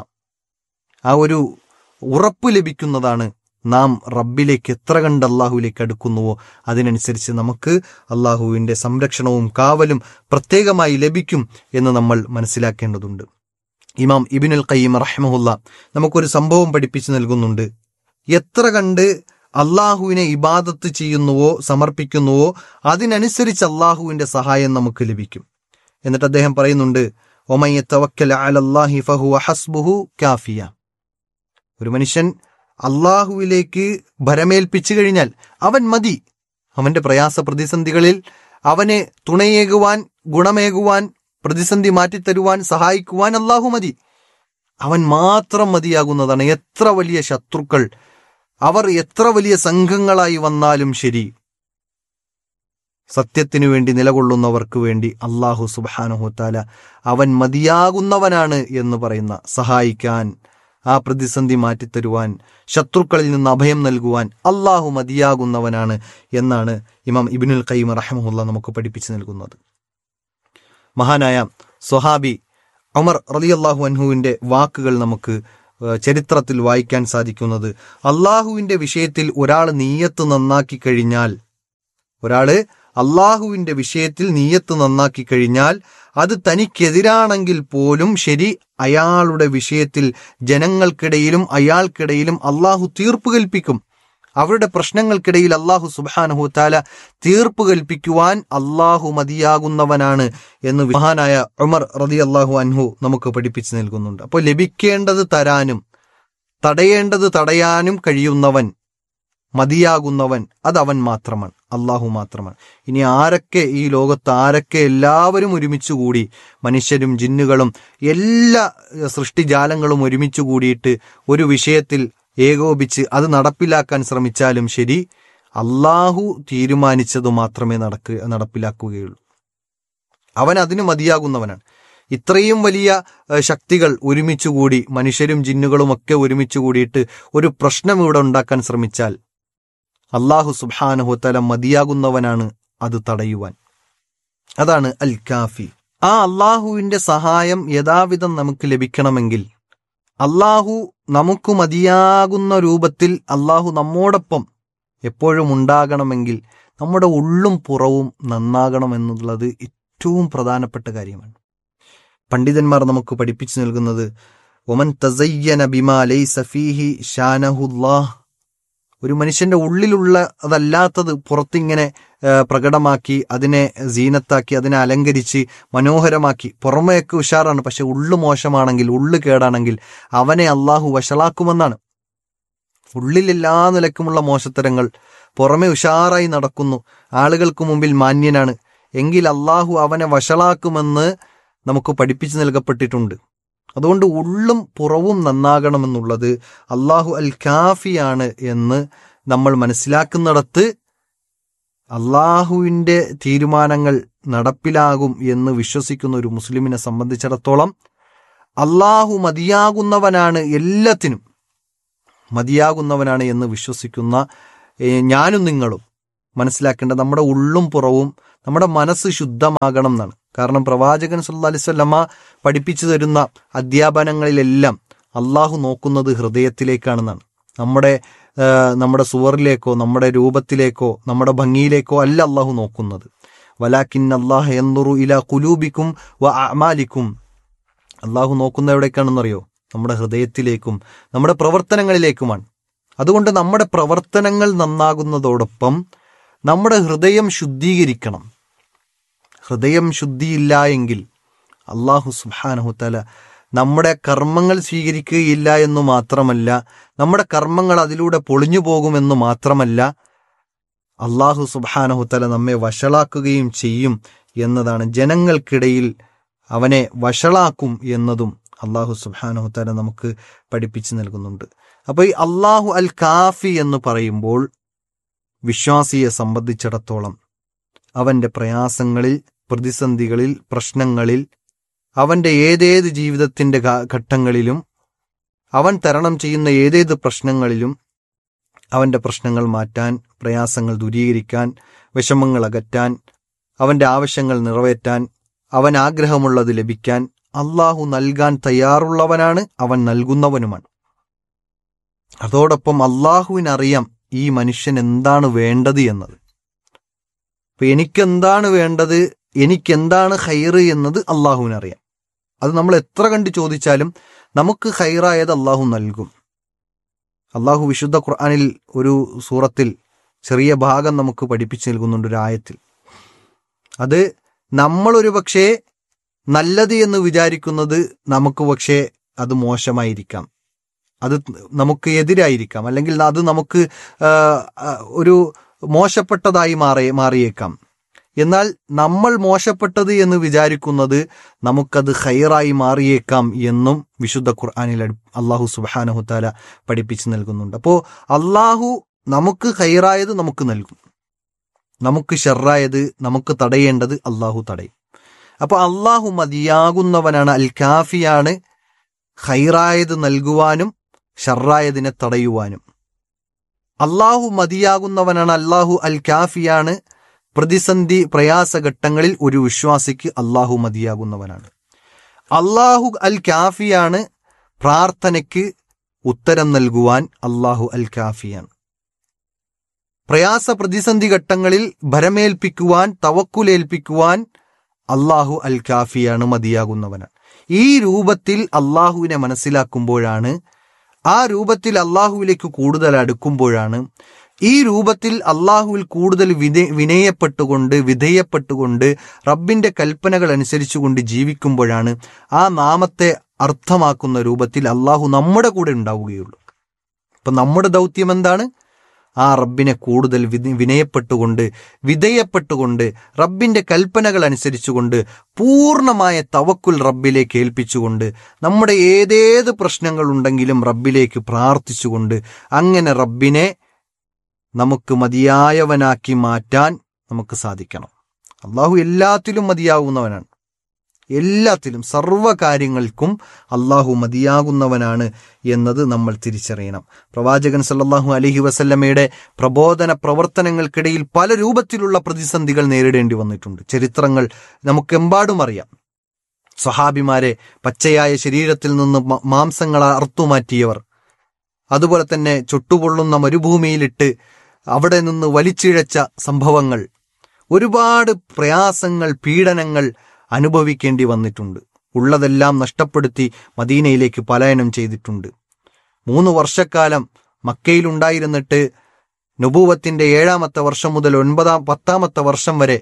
ആ ഒരു ഉറപ്പ് ലഭിക്കുന്നതാണ് നാം റബ്ബിലേക്ക് എത്ര കണ്ട് അള്ളാഹുവിലേക്ക് അടുക്കുന്നുവോ അതിനനുസരിച്ച് നമുക്ക് അള്ളാഹുവിൻ്റെ സംരക്ഷണവും കാവലും പ്രത്യേകമായി ലഭിക്കും എന്ന് നമ്മൾ മനസ്സിലാക്കേണ്ടതുണ്ട് ഇമാം ഇബിനുൽ ഖയ്യിം റഹ്മഹുല്ല നമുക്കൊരു സംഭവം പഠിപ്പിച്ചു നൽകുന്നുണ്ട് എത്ര കണ്ട് അള്ളാഹുവിനെ ഇബാദത്ത് ചെയ്യുന്നുവോ സമർപ്പിക്കുന്നുവോ അതിനനുസരിച്ച് അള്ളാഹുവിന്റെ സഹായം നമുക്ക് ലഭിക്കും എന്നിട്ട് അദ്ദേഹം പറയുന്നുണ്ട് ഒമയ്യ തവക്കൽ അലല്ലാഹി ഫഹുവ ഹസ്ബുഹു കാഫിയ ഒരു മനുഷ്യൻ അള്ളാഹുവിലേക്ക് ഭരമേൽപ്പിച്ചു കഴിഞ്ഞാൽ അവൻ മതി അവന്റെ പ്രയാസ പ്രതിസന്ധികളിൽ അവനെ തുണയേകുവാൻ ഗുണമേകുവാൻ പ്രതിസന്ധി മാറ്റിത്തരുവാൻ സഹായിക്കുവാൻ അള്ളാഹു മതി അവൻ മാത്രം മതിയാകുന്നതാണ് എത്ര വലിയ ശത്രുക്കൾ അവർ എത്ര വലിയ സംഘങ്ങളായി വന്നാലും ശരി സത്യത്തിനു വേണ്ടി നിലകൊള്ളുന്നവർക്ക് വേണ്ടി അള്ളാഹു സുബാനുഹുത്താല അവൻ മതിയാകുന്നവനാണ് എന്ന് പറയുന്ന സഹായിക്കാൻ ആ പ്രതിസന്ധി മാറ്റിത്തരുവാൻ ശത്രുക്കളിൽ നിന്ന് അഭയം നൽകുവാൻ അള്ളാഹു മതിയാകുന്നവനാണ് എന്നാണ് ഇമാം ഇബിനുൽ ഖയ്യിം റഹമുല്ല നമുക്ക് പഠിപ്പിച്ചു നൽകുന്നത് മഹാനായ സ്വഹാബി ഉമർ റളിയല്ലാഹു അൻഹുവിന്റെ വാക്കുകൾ നമുക്ക് ഏഹ്, ചരിത്രത്തിൽ വായിക്കാൻ സാധിക്കുന്നത് അള്ളാഹുവിന്റെ വിഷയത്തിൽ ഒരാൾ നീയത്ത് നന്നാക്കി കഴിഞ്ഞാൽ ഒരാള് അള്ളാഹുവിന്റെ വിഷയത്തിൽ നീയത്ത് നന്നാക്കി കഴിഞ്ഞാൽ അത് തനിക്കെതിരാണെങ്കിൽ പോലും ശരി അയാളുടെ വിഷയത്തിൽ ജനങ്ങൾക്കിടയിലും അയാൾക്കിടയിലും അള്ളാഹു തീർപ്പ് കൽപ്പിക്കും അവരുടെ പ്രശ്നങ്ങൾക്കിടയിൽ അള്ളാഹു സുബാനഹു താല തീർപ്പ് കൽപ്പിക്കുവാൻ അള്ളാഹു മതിയാകുന്നവനാണ് എന്ന് മഹാനായ ഉമർ റതി അള്ളാഹു അൻഹു നമുക്ക് പഠിപ്പിച്ചു നൽകുന്നുണ്ട് അപ്പോൾ ലഭിക്കേണ്ടത് തരാനും തടയേണ്ടത് തടയാനും കഴിയുന്നവൻ മതിയാകുന്നവൻ അത് അവൻ മാത്രമാണ് അള്ളാഹു മാത്രമാണ് ഇനി ആരൊക്കെ ഈ ലോകത്ത് ആരൊക്കെ എല്ലാവരും ഒരുമിച്ച് കൂടി മനുഷ്യരും ജിന്നുകളും എല്ലാ ഏഹ്, സൃഷ്ടിജാലങ്ങളും ഒരുമിച്ച് കൂടിയിട്ട് ഒരു വിഷയത്തിൽ ഏകോപിച്ച് അത് നടപ്പിലാക്കാൻ ശ്രമിച്ചാലും ശരി അള്ളാഹു തീരുമാനിച്ചത് മാത്രമേ നടക്കുക നടപ്പിലാക്കുകയുള്ളൂ അവൻ അതിന് മതിയാകുന്നവനാണ് ഇത്രയും വലിയ ഏഹ്, ശക്തികൾ ഒരുമിച്ച് കൂടി മനുഷ്യരും ജിന്നുകളും ഒക്കെ ഒരുമിച്ച് കൂടിയിട്ട് ഒരു പ്രശ്നം ഇവിടെ ഉണ്ടാക്കാൻ ശ്രമിച്ചാൽ അള്ളാഹു സുബാനഹുത്തല മതിയാകുന്നവനാണ് അത് തടയുവാൻ അതാണ് അൽ കാഫി ആ അള്ളാഹുവിന്റെ സഹായം യഥാവിധം നമുക്ക് ലഭിക്കണമെങ്കിൽ അള്ളാഹു നമുക്ക് മതിയാകുന്ന രൂപത്തിൽ അള്ളാഹു നമ്മോടൊപ്പം എപ്പോഴും ഉണ്ടാകണമെങ്കിൽ നമ്മുടെ ഉള്ളും പുറവും നന്നാകണമെന്നുള്ളത് ഏറ്റവും പ്രധാനപ്പെട്ട കാര്യമാണ് പണ്ഡിതന്മാർ നമുക്ക് പഠിപ്പിച്ചു നൽകുന്നത് ഒമൻ തസയ്യന ബിമാ ലൈസ ഫീഹി ഷാനഹുല്ലാഹ് ഒരു മനുഷ്യന്റെ ഉള്ളിലുള്ള അതല്ലാത്തത് പുറത്തിങ്ങനെ ആ, പ്രകടമാക്കി അതിനെ സീനത്താക്കി അതിനെ അലങ്കരിച്ച് മനോഹരമാക്കി പുറമെയൊക്കെ ഉഷാറാണ് പക്ഷെ ഉള്ളു മോശമാണെങ്കിൽ ഉള്ളു കേടാണെങ്കിൽ അവനെ അള്ളാഹു വഷളാക്കുമെന്നാണ് ഉള്ളിൽ എല്ലാ നിലക്കുമുള്ള മോശത്തരങ്ങൾ പുറമെ ഉഷാറായി നടക്കുന്നു ആളുകൾക്ക് മുമ്പിൽ മാന്യനാണ് എങ്കിൽ അള്ളാഹു അവനെ വഷളാക്കുമെന്ന് നമുക്ക് പഠിപ്പിച്ചു നൽകപ്പെട്ടിട്ടുണ്ട് അതുകൊണ്ട് ഉള്ളും പുറവും നന്നാകണമെന്നുള്ളത് അള്ളാഹു അൽ കാഫിയാണ് എന്ന് നമ്മൾ മനസ്സിലാക്കുന്നിടത്ത് അള്ളാഹുവിൻ്റെ തീരുമാനങ്ങൾ നടപ്പിലാകും എന്ന് വിശ്വസിക്കുന്ന ഒരു മുസ്ലിമിനെ സംബന്ധിച്ചിടത്തോളം അള്ളാഹു മതിയാകുന്നവനാണ് എല്ലാത്തിനും മതിയാകുന്നവനാണ് എന്ന് വിശ്വസിക്കുന്ന ഏ, ഞാനും നിങ്ങളും മനസ്സിലാക്കേണ്ടത് നമ്മുടെ ഉള്ളും പുറവും നമ്മുടെ മനസ്സ് ശുദ്ധമാകണം എന്നാണ് കാരണം പ്രവാചകൻ സല്ലാ അലിസ്വല്ലമ്മ പഠിപ്പിച്ചു തരുന്ന അധ്യാപനങ്ങളിലെല്ലാം അള്ളാഹു നോക്കുന്നത് ഹൃദയത്തിലേക്കാണെന്നാണ് നമ്മുടെ ആ, നമ്മുടെ സുവറിലേക്കോ നമ്മുടെ രൂപത്തിലേക്കോ നമ്മുടെ ഭംഗിയിലേക്കോ അല്ല അള്ളാഹു നോക്കുന്നത് വലാക്കിൻ അള്ളാഹ് എന്നുറു ഇല കുലൂബിക്കും വ അമാലിക്കും അള്ളാഹു നോക്കുന്ന എവിടേക്കാണെന്നറിയോ നമ്മുടെ ഹൃദയത്തിലേക്കും നമ്മുടെ പ്രവർത്തനങ്ങളിലേക്കുമാണ് അതുകൊണ്ട് നമ്മുടെ പ്രവർത്തനങ്ങൾ നന്നാകുന്നതോടൊപ്പം നമ്മുടെ ഹൃദയം ശുദ്ധീകരിക്കണം ഹൃദയം ശുദ്ധിയില്ല എങ്കിൽ അള്ളാഹു സുബാനഹുത്തല നമ്മുടെ കർമ്മങ്ങൾ സ്വീകരിക്കുകയില്ല എന്ന് മാത്രമല്ല നമ്മുടെ കർമ്മങ്ങൾ അതിലൂടെ പൊളിഞ്ഞു പോകുമെന്ന് മാത്രമല്ല അള്ളാഹു സുബാനഹുത്തല നമ്മെ വഷളാക്കുകയും ചെയ്യും എന്നതാണ് ജനങ്ങൾക്കിടയിൽ അവനെ വഷളാക്കും എന്നതും അള്ളാഹു സുബാനഹുത്തല നമുക്ക് പഠിപ്പിച്ചു നൽകുന്നുണ്ട് അപ്പോൾ ഈ അള്ളാഹു അൽ കാഫി എന്ന് പറയുമ്പോൾ വിശ്വാസിയെ സംബന്ധിച്ചിടത്തോളം അവന്റെ പ്രയാസങ്ങളിൽ പ്രതിസന്ധികളിൽ പ്രശ്നങ്ങളിൽ അവന്റെ ഏതേത് ജീവിതത്തിന്റെ ഘ- ഘട്ടങ്ങളിലും അവൻ തരണം ചെയ്യുന്ന ഏതേത് പ്രശ്നങ്ങളിലും അവന്റെ പ്രശ്നങ്ങൾ മാറ്റാൻ പ്രയാസങ്ങൾ ദൂരീകരിക്കാൻ വിഷമങ്ങൾ അകറ്റാൻ അവന്റെ ആവശ്യങ്ങൾ നിറവേറ്റാൻ അവൻ ആഗ്രഹമുള്ളത് ലഭിക്കാൻ അള്ളാഹു നൽകാൻ തയ്യാറുള്ളവനാണ് അവൻ നൽകുന്നവനുമാണ് അതോടൊപ്പം അള്ളാഹുവിനറിയാം ഈ മനുഷ്യൻ എന്താണ് വേണ്ടത് എന്നത് അപ്പൊ എനിക്കെന്താണ് വേണ്ടത് എനിക്കെന്താണ് ഹൈറ് എന്നത് അള്ളാഹുവിനറിയാം അത് നമ്മൾ എത്ര കണ്ട് ചോദിച്ചാലും നമുക്ക് ഹൈറായത് അള്ളാഹു നൽകും അള്ളാഹു വിശുദ്ധ ഖുർആനിൽ ഒരു സൂറത്തിൽ ചെറിയ ഭാഗം നമുക്ക് പഠിപ്പിച്ചു നൽകുന്നുണ്ട് ഒരു ആയത്തിൽ അത് നമ്മളൊരു പക്ഷേ നല്ലത് എന്ന് വിചാരിക്കുന്നത് നമുക്ക് പക്ഷേ അത് മോശമായിരിക്കാം അത് നമുക്ക് എതിരായിരിക്കാം അല്ലെങ്കിൽ അത് നമുക്ക് ആ, ആ, ഒരു മോശപ്പെട്ടതായി മാറി മാറിയേക്കാം എന്നാൽ നമ്മൾ മോശപ്പെട്ടത് എന്ന് വിചാരിക്കുന്നത് നമുക്കത് ഹൈറായി മാറിയേക്കാം എന്നും വിശുദ്ധ ഖുർആാനിൽ അള്ളാഹു സുബാനഹുത്താല പഠിപ്പിച്ചു നൽകുന്നുണ്ട് അപ്പോൾ അള്ളാഹു നമുക്ക് ഹൈറായത് നമുക്ക് നൽകും നമുക്ക് ഷെറായത് നമുക്ക് തടയേണ്ടത് അള്ളാഹു തടയും അപ്പോൾ അള്ളാഹു മതിയാകുന്നവനാണ് അൽ കാഫിയാണ് ഹൈറായത് നൽകുവാനും ഷർറായതിനെ തടയുവാനും അള്ളാഹു മതിയാകുന്നവനാണ് അള്ളാഹു അൽ കാഫിയാണ് പ്രതിസന്ധി പ്രയാസഘട്ടങ്ങളിൽ ഒരു വിശ്വാസിക്ക് അള്ളാഹു മതിയാകുന്നവനാണ് അള്ളാഹു അൽ കാഫിയാണ് പ്രാർത്ഥനയ്ക്ക് ഉത്തരം നൽകുവാൻ അള്ളാഹു അൽ കാഫിയാണ് പ്രയാസ പ്രതിസന്ധി ഘട്ടങ്ങളിൽ ഭരമേൽപ്പിക്കുവാൻ തവക്കുലേൽപ്പിക്കുവാൻ അള്ളാഹു അൽ കാഫിയാണ് മതിയാകുന്നവനാണ് ഈ രൂപത്തിൽ അള്ളാഹുവിനെ മനസ്സിലാക്കുമ്പോഴാണ് ആ രൂപത്തിൽ അള്ളാഹുവിലേക്ക് കൂടുതൽ അടുക്കുമ്പോഴാണ് ഈ രൂപത്തിൽ അള്ളാഹുവിൽ കൂടുതൽ വിധേ വിനയപ്പെട്ടുകൊണ്ട് വിധേയപ്പെട്ടുകൊണ്ട് റബ്ബിന്റെ കൽപ്പനകൾ അനുസരിച്ചുകൊണ്ട് ജീവിക്കുമ്പോഴാണ് ആ നാമത്തെ അർത്ഥമാക്കുന്ന രൂപത്തിൽ അള്ളാഹു നമ്മുടെ കൂടെ ഉണ്ടാവുകയുള്ളൂ അപ്പൊ നമ്മുടെ ദൗത്യം എന്താണ് ആ റബ്ബിനെ കൂടുതൽ വിധ- വിനയപ്പെട്ടുകൊണ്ട് വിധേയപ്പെട്ടുകൊണ്ട് റബ്ബിന്റെ കൽപ്പനകൾ അനുസരിച്ചുകൊണ്ട് പൂർണ്ണമായ തവക്കുൽ റബ്ബിലേക്ക് ഏൽപ്പിച്ചുകൊണ്ട് നമ്മുടെ ഏതേത് പ്രശ്നങ്ങളുണ്ടെങ്കിലും റബ്ബിലേക്ക് പ്രാർത്ഥിച്ചുകൊണ്ട് അങ്ങനെ റബ്ബിനെ നമുക്ക് മതിയായവനാക്കി മാറ്റാൻ നമുക്ക് സാധിക്കണം അള്ളാഹു എല്ലാത്തിലും മതിയാകുന്നവനാണ് എല്ലാത്തിലും സർവ്വ കാര്യങ്ങൾക്കും അള്ളാഹു മതിയാകുന്നവനാണ് എന്നത് നമ്മൾ തിരിച്ചറിയണം പ്രവാചകൻ സല്ലല്ലാഹു അലൈഹി വസല്ലമയുടെ പ്രബോധന പ്രവർത്തനങ്ങൾക്കിടയിൽ പല രൂപത്തിലുള്ള പ്രതിസന്ധികൾ നേരിടേണ്ടി വന്നിട്ടുണ്ട് ചരിത്രങ്ങൾ നമുക്കെമ്പാടും അറിയാം സ്വഹാബിമാരെ പച്ചയായ ശരീരത്തിൽ നിന്ന് മ- മാംസങ്ങൾ അറുത്തുമാറ്റിയവർ അതുപോലെ തന്നെ ചുട്ടുപൊള്ളുന്ന മരുഭൂമിയിലിട്ട് അവിടെ നിന്ന് വലിച്ചിഴച്ച സംഭവങ്ങൾ ഒരുപാട് പ്രയാസങ്ങൾ പീഡനങ്ങൾ അനുഭവിക്കേണ്ടി വന്നിട്ടുണ്ട് ഉള്ളതെല്ലാം നഷ്ടപ്പെടുത്തി മദീനയിലേക്ക് പലായനം ചെയ്തിട്ടുണ്ട് മൂന്ന് വർഷക്കാലം മക്കയിലുണ്ടായിരുന്നിട്ട് നുബൂവത്തിന്റെ ഏഴാമത്തെ വർഷം മുതൽ ഒൻപതാം പത്താമത്തെ വർഷം വരെ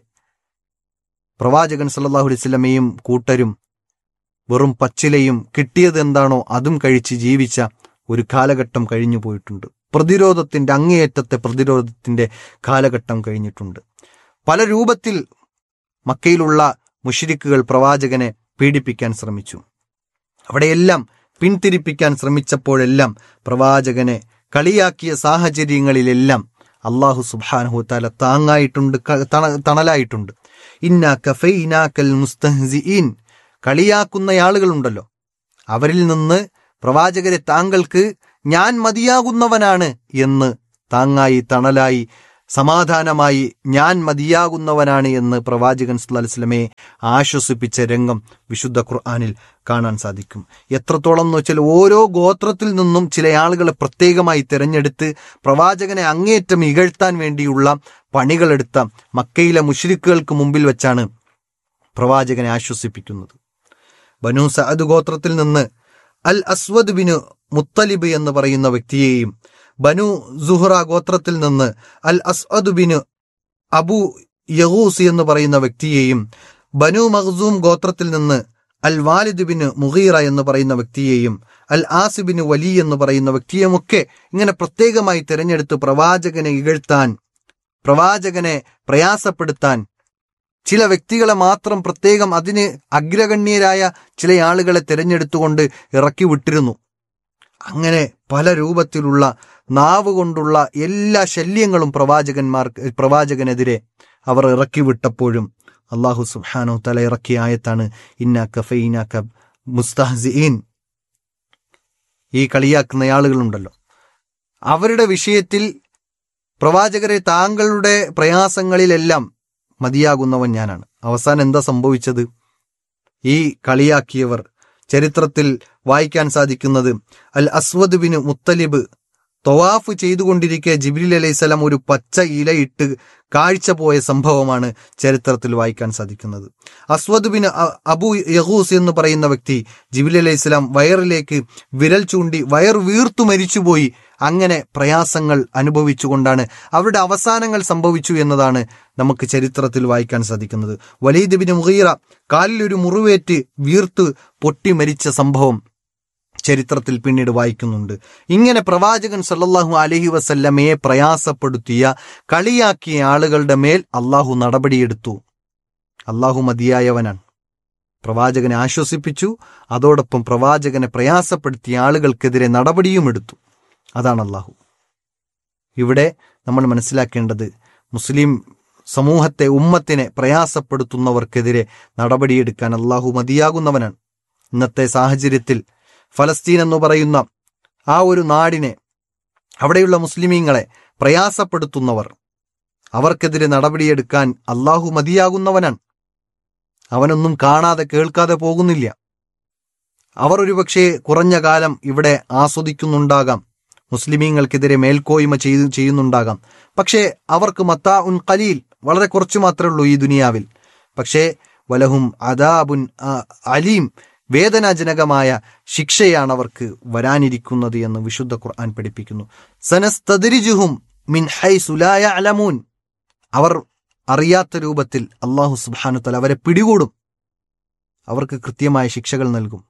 പ്രവാചകൻ സല്ലല്ലാഹു അലൈഹി വസല്ലമയും കൂട്ടരും വെറും പച്ചിലയും കിട്ടിയത് എന്താണോ അതും കഴിച്ച് ജീവിച്ച ഒരു കാലഘട്ടം കഴിഞ്ഞു പോയിട്ടുണ്ട് പ്രതിരോധത്തിന്റെ അങ്ങേയറ്റത്തെ പ്രതിരോധത്തിന്റെ കാലഘട്ടം കഴിഞ്ഞിട്ടുണ്ട് പല രൂപത്തിൽ മക്കയിലുള്ള മുഷിരിക്കുകൾ പ്രവാചകനെ പീഡിപ്പിക്കാൻ ശ്രമിച്ചു അവിടെയെല്ലാം പിന്തിരിപ്പിക്കാൻ ശ്രമിച്ചപ്പോഴെല്ലാം പ്രവാചകനെ കളിയാക്കിയ സാഹചര്യങ്ങളിലെല്ലാം അള്ളാഹു സുബ്ഹാനഹു താല താങ്ങായിട്ടുണ്ട് ക- തണ- തണലായിട്ടുണ്ട് ഇന്നാ കഫൈനാക്കൽ മുസ്തഹ്സിഈൻ കളിയാക്കുന്ന ആളുകളുണ്ടല്ലോ അവരിൽ നിന്ന് പ്രവാചകരെ താങ്കൾക്ക് ഞാൻ മതിയാകുന്നവനാണ് എന്ന് താങ്ങായി തണലായി സമാധാനമായി ഞാൻ മതിയാകുന്നവനാണ് എന്ന് പ്രവാചകൻ സുല്ലാസ്ലമയെ ആശ്വസിപ്പിച്ച രംഗം വിശുദ്ധ ഖുർആാനിൽ കാണാൻ സാധിക്കും എത്രത്തോളം എന്ന് വെച്ചാൽ ഓരോ ഗോത്രത്തിൽ നിന്നും ചില ആളുകളെ പ്രത്യേകമായി തിരഞ്ഞെടുത്ത് പ്രവാചകനെ അങ്ങേയറ്റം ഇകഴ്ത്താൻ വേണ്ടിയുള്ള പണികളെടുത്ത മക്കയിലെ മുഷ്രിക്കുകൾക്ക് മുമ്പിൽ വെച്ചാണ് പ്രവാചകനെ ആശ്വസിപ്പിക്കുന്നത് ബനു സഅദ് ഗോത്രത്തിൽ നിന്ന് അൽ അസ്വദ് ബിന് മുത്തലിബ് എന്ന് പറയുന്ന വ്യക്തിയെയും ബനു സുഹ്റ ഗോത്രത്തിൽ നിന്ന് അൽ അസ്അദ് ബിന് അബു യഹൂസ് എന്ന് പറയുന്ന വ്യക്തിയെയും ബനു മഖ്സൂം ഗോത്രത്തിൽ നിന്ന് അൽ വാലിദ് ബിന് മുഹീറ എന്ന് പറയുന്ന വ്യക്തിയെയും അൽ ആസിബിന് വലി എന്ന് പറയുന്ന വ്യക്തിയുമൊക്കെ ഇങ്ങനെ പ്രത്യേകമായി തിരഞ്ഞെടുത്ത് പ്രവാചകനെ ഇകഴ്ത്താൻ പ്രവാചകനെ പ്രയാസപ്പെടുത്താൻ ചില വ്യക്തികളെ മാത്രം പ്രത്യേകം അതിന് അഗ്രഗണ്യരായ ചില ആളുകളെ തിരഞ്ഞെടുത്തുകൊണ്ട് ഇറക്കി വിട്ടിരുന്നു അങ്ങനെ പല രൂപത്തിലുള്ള നാവ് കൊണ്ടുള്ള എല്ലാ ശല്യങ്ങളും പ്രവാചകന്മാർക്ക് പ്രവാചകനെതിരെ അവർ ഇറക്കി വിട്ടപ്പോഴും അള്ളാഹു സുഹാനോ തല ഇറക്കിയ ആയത്താണ് ഇന്നാക്ക ഫൈനാക്ക മുസ്തഹസീൻ ഈ കളിയാക്കുന്ന ആളുകളുണ്ടല്ലോ അവരുടെ വിഷയത്തിൽ പ്രവാചകരെ താങ്കളുടെ പ്രയാസങ്ങളിലെല്ലാം മതിയാകുന്നവൻ ഞാനാണ് അവസാനം എന്താ സംഭവിച്ചത് ഈ കളിയാക്കിയവർ ചരിത്രത്തിൽ വായിക്കാൻ സാധിക്കുന്നത് അൽ അസ്വദ് ബിന് മുത്തലിബ് തൊവാഫ് ചെയ്തുകൊണ്ടിരിക്കെ ജിബ്രീൽ അലൈഹിസ്സലാം ഒരു പച്ച ഇലയിട്ട് കാഴ്ച പോയ സംഭവമാണ് ചരിത്രത്തിൽ വായിക്കാൻ സാധിക്കുന്നത് അസ്വദ് ബിൻ അ- അബു യഹൂസ് എന്ന് പറയുന്ന വ്യക്തി ജിബിൽ അലൈഹിസ്സലാം വയറിലേക്ക് വിരൽ ചൂണ്ടി വയർ വീർത്തു മരിച്ചുപോയി അങ്ങനെ പ്രയാസങ്ങൾ അനുഭവിച്ചുകൊണ്ടാണ് അവരുടെ അവസാനങ്ങൾ സംഭവിച്ചു എന്നതാണ് നമുക്ക് ചരിത്രത്തിൽ വായിക്കാൻ സാധിക്കുന്നത് വലീദ് ബിൻ മുഹീറ കാലിൽ ഒരു മുറിവേറ്റ് വീർത്ത് പൊട്ടി മരിച്ച സംഭവം ചരിത്രത്തിൽ പിന്നീട് വായിക്കുന്നുണ്ട് ഇങ്ങനെ പ്രവാചകൻ സല്ലല്ലാഹു അലൈഹി വസല്ലമയെ പ്രയാസപ്പെടുത്തിയ കളിയാക്കിയ ആളുകളുടെ മേൽ അള്ളാഹു നടപടിയെടുത്തു അള്ളാഹു മതിയായവനാണ് പ്രവാചകനെ ആശ്വസിപ്പിച്ചു അതോടൊപ്പം പ്രവാചകനെ പ്രയാസപ്പെടുത്തിയ ആളുകൾക്കെതിരെ നടപടിയും എടുത്തു അതാണ് അള്ളാഹു ഇവിടെ നമ്മൾ മനസ്സിലാക്കേണ്ടത് മുസ്ലിം സമൂഹത്തെ ഉമ്മത്തിനെ പ്രയാസപ്പെടുത്തുന്നവർക്കെതിരെ നടപടിയെടുക്കാൻ അള്ളാഹു മതിയാകുന്നവനാണ് ഇന്നത്തെ സാഹചര്യത്തിൽ ഫലസ്തീൻ എന്ന് പറയുന്ന ആ ഒരു നാടിനെ അവിടെയുള്ള മുസ്ലിമീങ്ങളെ പ്രയാസപ്പെടുത്തുന്നവർ അവർക്കെതിരെ നടപടിയെടുക്കാൻ അള്ളാഹു മതിയാകുന്നവനാണ് അവനൊന്നും കാണാതെ കേൾക്കാതെ പോകുന്നില്ല അവർ ഒരുപക്ഷെ കുറഞ്ഞ കാലം ഇവിടെ ആസ്വദിക്കുന്നുണ്ടാകാം മുസ്ലിമീങ്ങൾക്കെതിരെ മേൽക്കോയ്മ ചെയ്തു ചെയ്യുന്നുണ്ടാകാം പക്ഷേ അവർക്ക് മത്താ ഉൻ കലീൽ വളരെ കുറച്ചു മാത്രമേ ഉള്ളൂ ഈ ദുനിയാവിൽ പക്ഷേ വലഹും അദാബുൻ ആ, അലീം വേദനാജനകമായ ശിക്ഷയാണ് അവർക്ക് വരാനിരിക്കുന്നത് എന്ന് വിശുദ്ധ ഖുർആൻ പഠിപ്പിക്കുന്നു സനസ്തദരിജുഹും മിൻ ഹൈസുലായ അലമൂൻ അവർ അറിയാത്ത രൂപത്തിൽ അള്ളാഹു സുബ്ഹാനു തല അവരെ പിടികൂടും അവർക്ക് കൃത്യമായ ശിക്ഷകൾ നൽകും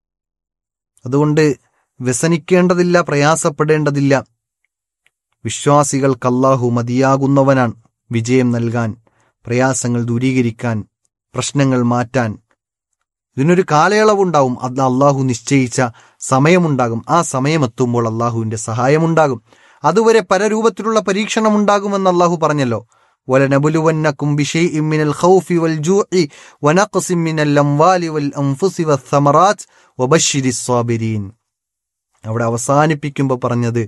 അതുകൊണ്ട് വ്യസനിക്കേണ്ടതില്ല പ്രയാസപ്പെടേണ്ടതില്ല വിശ്വാസികൾക്ക് അല്ലാഹു മതിയാകുന്നവനാണ് വിജയം നൽകാൻ പ്രയാസങ്ങൾ ദൂരീകരിക്കാൻ പ്രശ്നങ്ങൾ മാറ്റാൻ ഇതിനൊരു കാലയളവുണ്ടാവും അത് അള്ളാഹു നിശ്ചയിച്ച സമയമുണ്ടാകും ആ സമയമെത്തുമ്പോൾ അള്ളാഹുവിന്റെ സഹായമുണ്ടാകും അതുവരെ പല രൂപത്തിലുള്ള പരീക്ഷണം ഉണ്ടാകുമെന്ന് അള്ളാഹു പറഞ്ഞല്ലോ ولنبلونكم بشيء من الخوف والجوع ونقص من الأموال والأنفس والثمرات وبشر الصابرين അവിടെ അവസാനിപ്പിക്കുമ്പോൾ പറഞ്ഞത്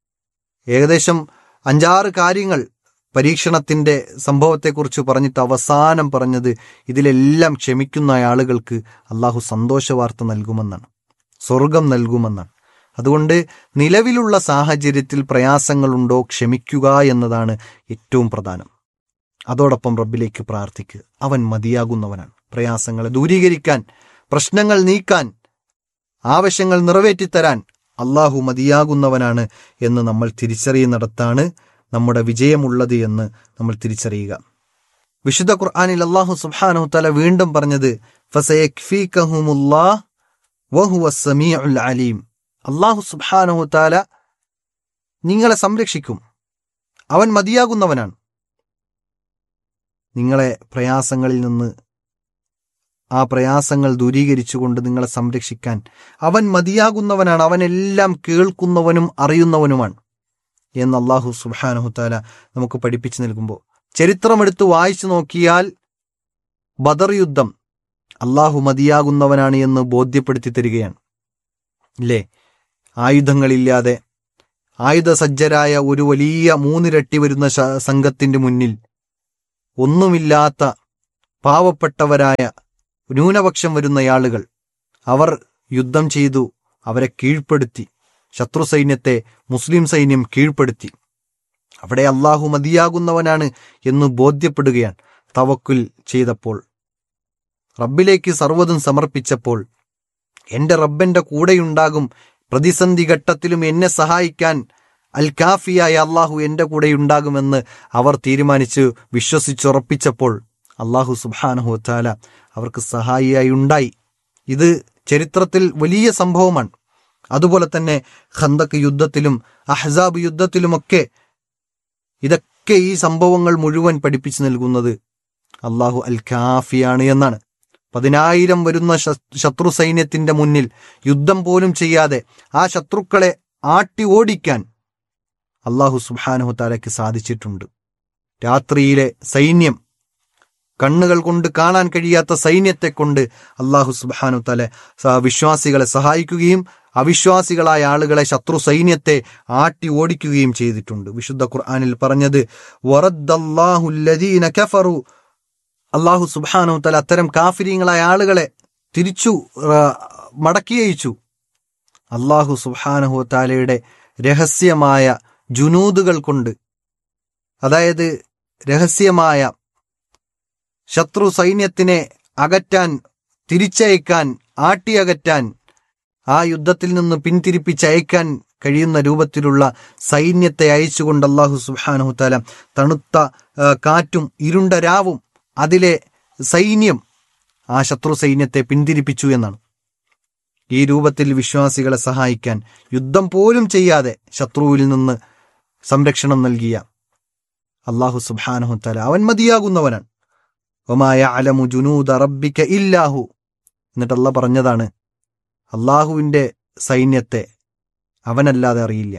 ഏകദേശം അഞ്ചാറ് കാര്യങ്ങൾ പരീക്ഷണത്തിന്റെ സംഭവത്തെക്കുറിച്ച് പറഞ്ഞിട്ട് അവസാനം പറഞ്ഞത് ഇതിലെല്ലാം ക്ഷമിക്കുന്ന ആളുകൾക്ക് അള്ളാഹു സന്തോഷ വാർത്ത നൽകുമെന്നാണ് സ്വർഗം നൽകുമെന്നാണ് അതുകൊണ്ട് നിലവിലുള്ള സാഹചര്യത്തിൽ പ്രയാസങ്ങളുണ്ടോ ക്ഷമിക്കുക എന്നതാണ് ഏറ്റവും പ്രധാനം അതോടൊപ്പം റബ്ബിലേക്ക് പ്രാർത്ഥിക്കുക അവൻ മതിയാകുന്നവനാണ് പ്രയാസങ്ങളെ ദൂരീകരിക്കാൻ പ്രശ്നങ്ങൾ നീക്കാൻ ആവശ്യങ്ങൾ നിറവേറ്റിത്തരാൻ അള്ളാഹു മതിയാകുന്നവനാണ് എന്ന് നമ്മൾ തിരിച്ചറിയുന്നിടത്താണ് നമ്മുടെ വിജയമുള്ളത് എന്ന് നമ്മൾ തിരിച്ചറിയുക വിശുദ്ധ ഖുർആനിൽ അള്ളാഹു സുബ്ഹാനഹു തആല വീണ്ടും പറഞ്ഞത് ഫസയക്ഫീകഹുമുല്ലാഹ് വഹുവ സമീഉൽ അലീം അള്ളാഹു സുബ്ഹാനഹു തആല നിങ്ങളെ സംരക്ഷിക്കും അവൻ മതിയാകുന്നവനാണ് നിങ്ങളെ പ്രയാസങ്ങളിൽ നിന്ന് ആ പ്രയാസങ്ങൾ ദൂരീകരിച്ചുകൊണ്ട് നിങ്ങളെ സംരക്ഷിക്കാൻ അവൻ മതിയാകുന്നവനാണ് അവനെല്ലാം കേൾക്കുന്നവനും അറിയുന്നവനുമാണ് എന്ന് അള്ളാഹു സുബാനഹുത്താല നമുക്ക് പഠിപ്പിച്ചു നൽകുമ്പോൾ ചരിത്രമെടുത്ത് വായിച്ചു നോക്കിയാൽ ബദർ യുദ്ധം അള്ളാഹു മതിയാകുന്നവനാണ് എന്ന് ബോധ്യപ്പെടുത്തി തരികയാണ് ഇല്ലേ ആയുധങ്ങളില്ലാതെ ആയുധസജ്ജരായ ഒരു വലിയ മൂന്നിരട്ടി വരുന്ന ശ- സംഘത്തിന്റെ മുന്നിൽ ഒന്നുമില്ലാത്ത പാവപ്പെട്ടവരായ ന്യൂനപക്ഷം വരുന്ന ആളുകൾ അവർ യുദ്ധം ചെയ്തു അവരെ കീഴ്പ്പെടുത്തി ശത്രു സൈന്യത്തെ മുസ്ലിം സൈന്യം കീഴ്പ്പെടുത്തി അവിടെ അള്ളാഹു മതിയാകുന്നവനാണ് എന്ന് ബോധ്യപ്പെടുകയാണ് തവക്കുൽ ചെയ്തപ്പോൾ റബ്ബിലേക്ക് സർവ്വതും സമർപ്പിച്ചപ്പോൾ എന്റെ റബ്ബന്റെ കൂടെയുണ്ടാകും പ്രതിസന്ധി ഘട്ടത്തിലും എന്നെ സഹായിക്കാൻ അൽ കാഫിയായ അള്ളാഹു എന്റെ കൂടെയുണ്ടാകുമെന്ന് അവർ തീരുമാനിച്ച് വിശ്വസിച്ചുറപ്പിച്ചപ്പോൾ അള്ളാഹു സുബാനഹു താല അവർക്ക് സഹായിയായി ഉണ്ടായി ഇത് ചരിത്രത്തിൽ വലിയ സംഭവമാണ് അതുപോലെ തന്നെ ഖന്തക്ക് യുദ്ധത്തിലും അഹ്സാബ് യുദ്ധത്തിലുമൊക്കെ ഇതൊക്കെ ഈ സംഭവങ്ങൾ മുഴുവൻ പഠിപ്പിച്ചു നൽകുന്നത് അള്ളാഹു അൽ കാഫിയാണ് എന്നാണ് പതിനായിരം വരുന്ന ശ- ശത്രു സൈന്യത്തിന്റെ മുന്നിൽ യുദ്ധം പോലും ചെയ്യാതെ ആ ശത്രുക്കളെ ആട്ടി ഓടിക്കാൻ അള്ളാഹു സുബാനുഹു താലയ്ക്ക് സാധിച്ചിട്ടുണ്ട് രാത്രിയിലെ സൈന്യം കണ്ണുകൾ കൊണ്ട് കാണാൻ കഴിയാത്ത സൈന്യത്തെ കൊണ്ട് അള്ളാഹു സുബാനു തല വിശ്വാസികളെ സഹായിക്കുകയും അവിശ്വാസികളായ ആളുകളെ ശത്രു സൈന്യത്തെ ആട്ടി ഓടിക്കുകയും ചെയ്തിട്ടുണ്ട് വിശുദ്ധ ഖുർആനിൽ പറഞ്ഞത് വറദ്ദല്ലാഹുല്ലദീന കഫറു അള്ളാഹു സുബാനു തല അത്തരം കാഫിരീങ്ങളായ ആളുകളെ തിരിച്ചു ആ, മടക്കി അയച്ചു അള്ളാഹു സുബാനഹു താലയുടെ രഹസ്യമായ ജുനൂദുകൾ കൊണ്ട് അതായത് രഹസ്യമായ ശത്രു സൈന്യത്തിനെ അകറ്റാൻ തിരിച്ചയക്കാൻ ആട്ടിയകറ്റാൻ ആ യുദ്ധത്തിൽ നിന്ന് പിന്തിരിപ്പിച്ചയക്കാൻ കഴിയുന്ന രൂപത്തിലുള്ള സൈന്യത്തെ അയച്ചുകൊണ്ട് അള്ളാഹു സുബാനഹു താല തണുത്ത ആ, കാറ്റും ഇരുണ്ട രാവും അതിലെ സൈന്യം ആ ശത്രു സൈന്യത്തെ പിന്തിരിപ്പിച്ചു എന്നാണ് ഈ രൂപത്തിൽ വിശ്വാസികളെ സഹായിക്കാൻ യുദ്ധം പോലും ചെയ്യാതെ ശത്രുവിൽ നിന്ന് സംരക്ഷണം നൽകിയ അള്ളാഹു സുബാനഹു താല അവൻ മതിയാകുന്നവനാണ് ഒമായ അലമു ജുനൂദ റബ്ബിക്ക ഇല്ലാഹു എന്നിട്ട് അല്ല പറഞ്ഞതാണ് അള്ളാഹുവിന്റെ സൈന്യത്തെ അവനല്ലാതെ അറിയില്ല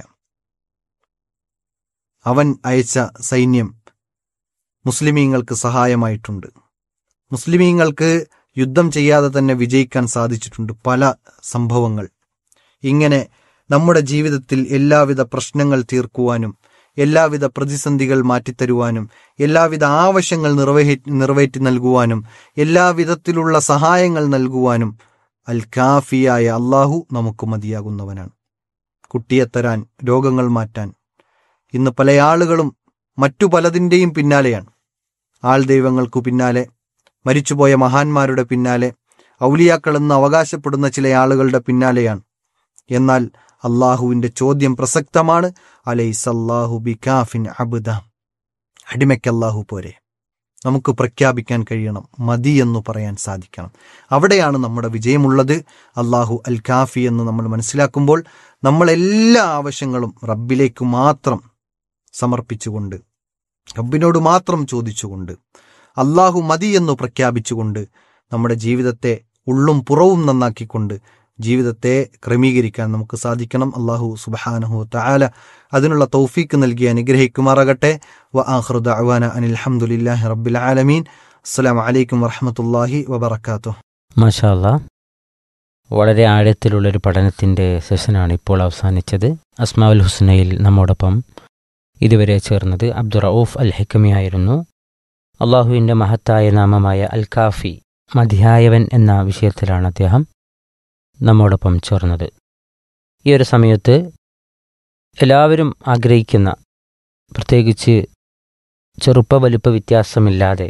അവൻ അയച്ച സൈന്യം മുസ്ലിമീങ്ങൾക്ക് സഹായമായിട്ടുണ്ട് മുസ്ലിമീങ്ങൾക്ക് യുദ്ധം ചെയ്യാതെ തന്നെ വിജയിക്കാൻ സാധിച്ചിട്ടുണ്ട് പല സംഭവങ്ങൾ ഇങ്ങനെ നമ്മുടെ ജീവിതത്തിൽ എല്ലാവിധ പ്രശ്നങ്ങൾ തീർക്കുവാനും എല്ലാവിധ പ്രതിസന്ധികൾ മാറ്റിത്തരുവാനും എല്ലാവിധ ആവശ്യങ്ങൾ നിറവേറ്റി നിറവേറ്റി നൽകുവാനും എല്ലാവിധത്തിലുള്ള സഹായങ്ങൾ നൽകുവാനും അൽ കാഫിയായ അള്ളാഹു നമുക്ക് മതിയാകുന്നവനാണ് കുട്ടിയെ തരാൻ രോഗങ്ങൾ മാറ്റാൻ ഇന്ന് പല ആളുകളും മറ്റു പലതിൻ്റെയും പിന്നാലെയാണ് ആൾ ദൈവങ്ങൾക്കു പിന്നാലെ മരിച്ചുപോയ മഹാന്മാരുടെ പിന്നാലെ ഔലിയാക്കളെന്ന് അവകാശപ്പെടുന്ന ചില ആളുകളുടെ പിന്നാലെയാണ് എന്നാൽ അള്ളാഹുവിന്റെ ചോദ്യം പ്രസക്തമാണ് അലൈസല്ലാഹു ബികാഫിൻ അബുദ അടിമയ്ക്ക് അള്ളാഹു പോരെ നമുക്ക് പ്രഖ്യാപിക്കാൻ കഴിയണം മതി എന്ന് പറയാൻ സാധിക്കണം അവിടെയാണ് നമ്മുടെ വിജയമുള്ളത് അള്ളാഹു അൽ കാഫി എന്ന് നമ്മൾ മനസ്സിലാക്കുമ്പോൾ നമ്മൾ എല്ലാ ആവശ്യങ്ങളും റബ്ബിലേക്ക് മാത്രം സമർപ്പിച്ചുകൊണ്ട് റബ്ബിനോട് മാത്രം ചോദിച്ചുകൊണ്ട് അള്ളാഹു മതി എന്ന് പ്രഖ്യാപിച്ചുകൊണ്ട് നമ്മുടെ ജീവിതത്തെ ഉള്ളും പുറവും നന്നാക്കിക്കൊണ്ട് ജീവിതത്തെ ക്രമീകരിക്കാൻ നമുക്ക് സാധിക്കണം അള്ളാഹു സുബഹാനഹു തആല അതിനുള്ള തൗഫീക്ക് നൽകി അനുഗ്രഹിക്കുമാറാകട്ടെ വ ആഖിറു ദഅവാന അനിൽ ഹംദുലില്ലാഹി റബ്ബിൽ ആലമീൻ അസ്സലാമു അലൈക്കും വറഹ്മത്തുള്ളാഹി വബറകാതുഹു മാഷാല്ല വളരെ ആഴത്തിലുള്ളൊരു പഠനത്തിൻ്റെ സെഷനാണ് ഇപ്പോൾ അവസാനിച്ചത് അസ്മാവുൽ ഹുസ്നയിൽ നമ്മോടൊപ്പം ഇതുവരെ ചേർന്നത് അബ്ദുറൌഫ് അൽ ഹിക്കമിയായിരുന്നു അള്ളാഹുവിൻ്റെ മഹത്തായ നാമമായ അൽ കാഫി മതിയായവൻ എന്ന വിഷയത്തിലാണ് അദ്ദേഹം നമ്മോടൊപ്പം ചേർന്നത് ഈ ഒരു സമയത്ത് എല്ലാവരും ആഗ്രഹിക്കുന്ന പ്രത്യേകിച്ച് ചെറുപ്പ വലുപ്പ വ്യത്യാസമില്ലാതെ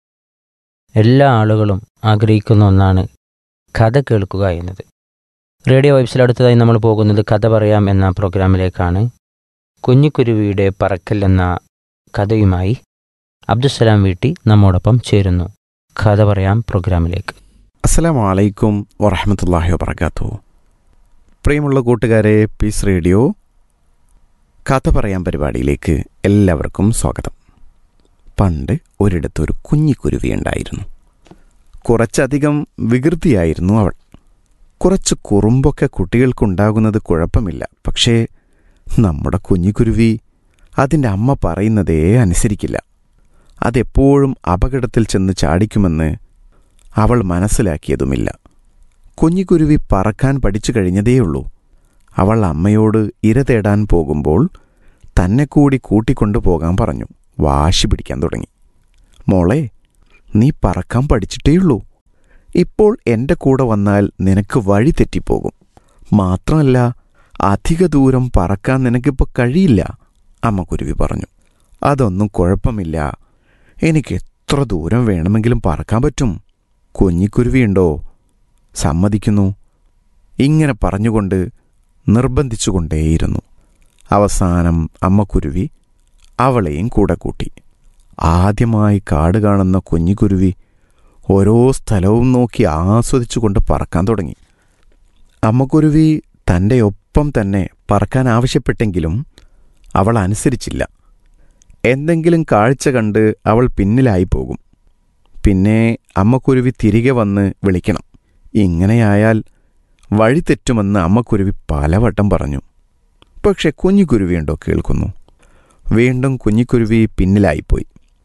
എല്ലാ ആളുകളും ആഗ്രഹിക്കുന്ന ഒന്നാണ് കഥ കേൾക്കുക എന്നത് റേഡിയോ വൈബ്സിൽ അടുത്തതായി നമ്മൾ പോകുന്നത് കഥ പറയാം എന്ന പ്രോഗ്രാമിലേക്കാണ് കുഞ്ഞിക്കുരുവിയുടെ പറക്കൽ എന്ന കഥയുമായി അബ്ദുസലാം വീട്ടി നമ്മോടൊപ്പം ചേരുന്നു കഥ പറയാം പ്രോഗ്രാമിലേക്ക് അസ്സലാമു അലൈക്കും വറഹമത്തല്ലാഹി വബർക്കാത്തു പ്രിയമുള്ള കൂട്ടുകാരെ പീസ് റേഡിയോ കഥ പറയാൻ പരിപാടിയിലേക്ക് എല്ലാവർക്കും സ്വാഗതം പണ്ട് ഒരിടത്തൊരു കുഞ്ഞിക്കുരുവി ഉണ്ടായിരുന്നു കുറച്ചധികം വികൃതിയായിരുന്നു അവൾ കുറച്ച് കുറുമ്പൊക്കെ കുട്ടികൾക്കുണ്ടാകുന്നത് കുഴപ്പമില്ല പക്ഷേ നമ്മുടെ കുഞ്ഞിക്കുരുവി അതിൻ്റെ അമ്മ പറയുന്നതേ അനുസരിക്കില്ല അതെപ്പോഴും അപകടത്തിൽ ചെന്ന് ചാടിക്കുമെന്ന് അവൾ മനസ്സിലാക്കിയതുമില്ല കുഞ്ഞിക്കുരുവി പറക്കാൻ പഠിച്ചു കഴിഞ്ഞതേയുള്ളൂ അവൾ അമ്മയോട് ഇര തേടാൻ പോകുമ്പോൾ തന്നെ കൂടി കൂട്ടിക്കൊണ്ടു പോകാൻ പറഞ്ഞു വാശി പിടിക്കാൻ തുടങ്ങി മോളെ നീ പറക്കാൻ പഠിച്ചിട്ടേയുള്ളൂ ഇപ്പോൾ എൻ്റെ കൂടെ വന്നാൽ നിനക്ക് വഴി തെറ്റിപ്പോകും മാത്രമല്ല അധിക ദൂരം പറക്കാൻ നിനക്കിപ്പോൾ കഴിയില്ല അമ്മ കുരുവി പറഞ്ഞു അതൊന്നും കുഴപ്പമില്ല എനിക്ക് എത്ര ദൂരം വേണമെങ്കിലും പറക്കാൻ പറ്റും കുഞ്ഞിക്കുരുവിയുണ്ടോ സമ്മതിക്കുന്നു ഇങ്ങനെ പറഞ്ഞുകൊണ്ട് നിർബന്ധിച്ചുകൊണ്ടേയിരുന്നു അവസാനം അമ്മക്കുരുവി അവളെയും കൂടെ കൂട്ടി ആദ്യമായി കാട് കാണുന്ന കുഞ്ഞിക്കുരുവി ഓരോ സ്ഥലവും നോക്കി ആസ്വദിച്ചുകൊണ്ട് പറക്കാൻ തുടങ്ങി അമ്മക്കുരുവി തൻ്റെ ഒപ്പം തന്നെ പറക്കാൻ ആവശ്യപ്പെട്ടെങ്കിലും അവൾ അനുസരിച്ചില്ല എന്തെങ്കിലും കാഴ്ച കണ്ട് അവൾ പിന്നിലായി പോകും പിന്നെ അമ്മക്കുരുവി തിരികെ വന്ന് വിളിക്കണം ഇങ്ങനെയായാൽ വഴി തെറ്റുമെന്ന് അമ്മക്കുരുവി പലവട്ടം പറഞ്ഞു പക്ഷെ കുഞ്ഞിക്കുരുവിയുണ്ടോ കേൾക്കുന്നു വീണ്ടും കുഞ്ഞിക്കുരുവി പിന്നിലായിപ്പോയി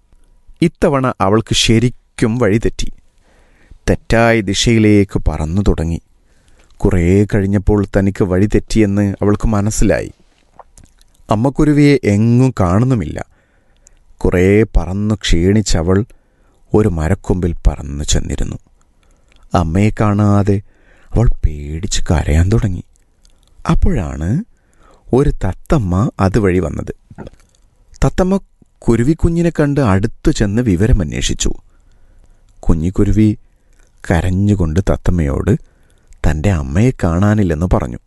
ഇത്തവണ അവൾക്ക് ശരിക്കും വഴി തെറ്റി തെറ്റായ ദിശയിലേക്ക് പറന്നു തുടങ്ങി കുറേ കഴിഞ്ഞപ്പോൾ തനിക്ക് വഴി തെറ്റിയെന്ന് അവൾക്ക് മനസ്സിലായി അമ്മക്കുരുവിയെ എങ്ങും കാണുന്നുമില്ല കുറേ പറന്നു ക്ഷീണിച്ചവൾ ഒരു മരക്കൊമ്പിൽ പറന്നു ചെന്നിരുന്നു അമ്മയെ കാണാതെ അവൾ പേടിച്ച് കരയാൻ തുടങ്ങി അപ്പോഴാണ് ഒരു തത്തമ്മ അതുവഴി വന്നത് തത്തമ്മ കുരുവിക്കുഞ്ഞിനെ കണ്ട് അടുത്തു ചെന്ന് വിവരമന്വേഷിച്ചു കുഞ്ഞിക്കുരുവി കരഞ്ഞുകൊണ്ട് തത്തമ്മയോട് തൻ്റെ അമ്മയെ കാണാനില്ലെന്ന് പറഞ്ഞു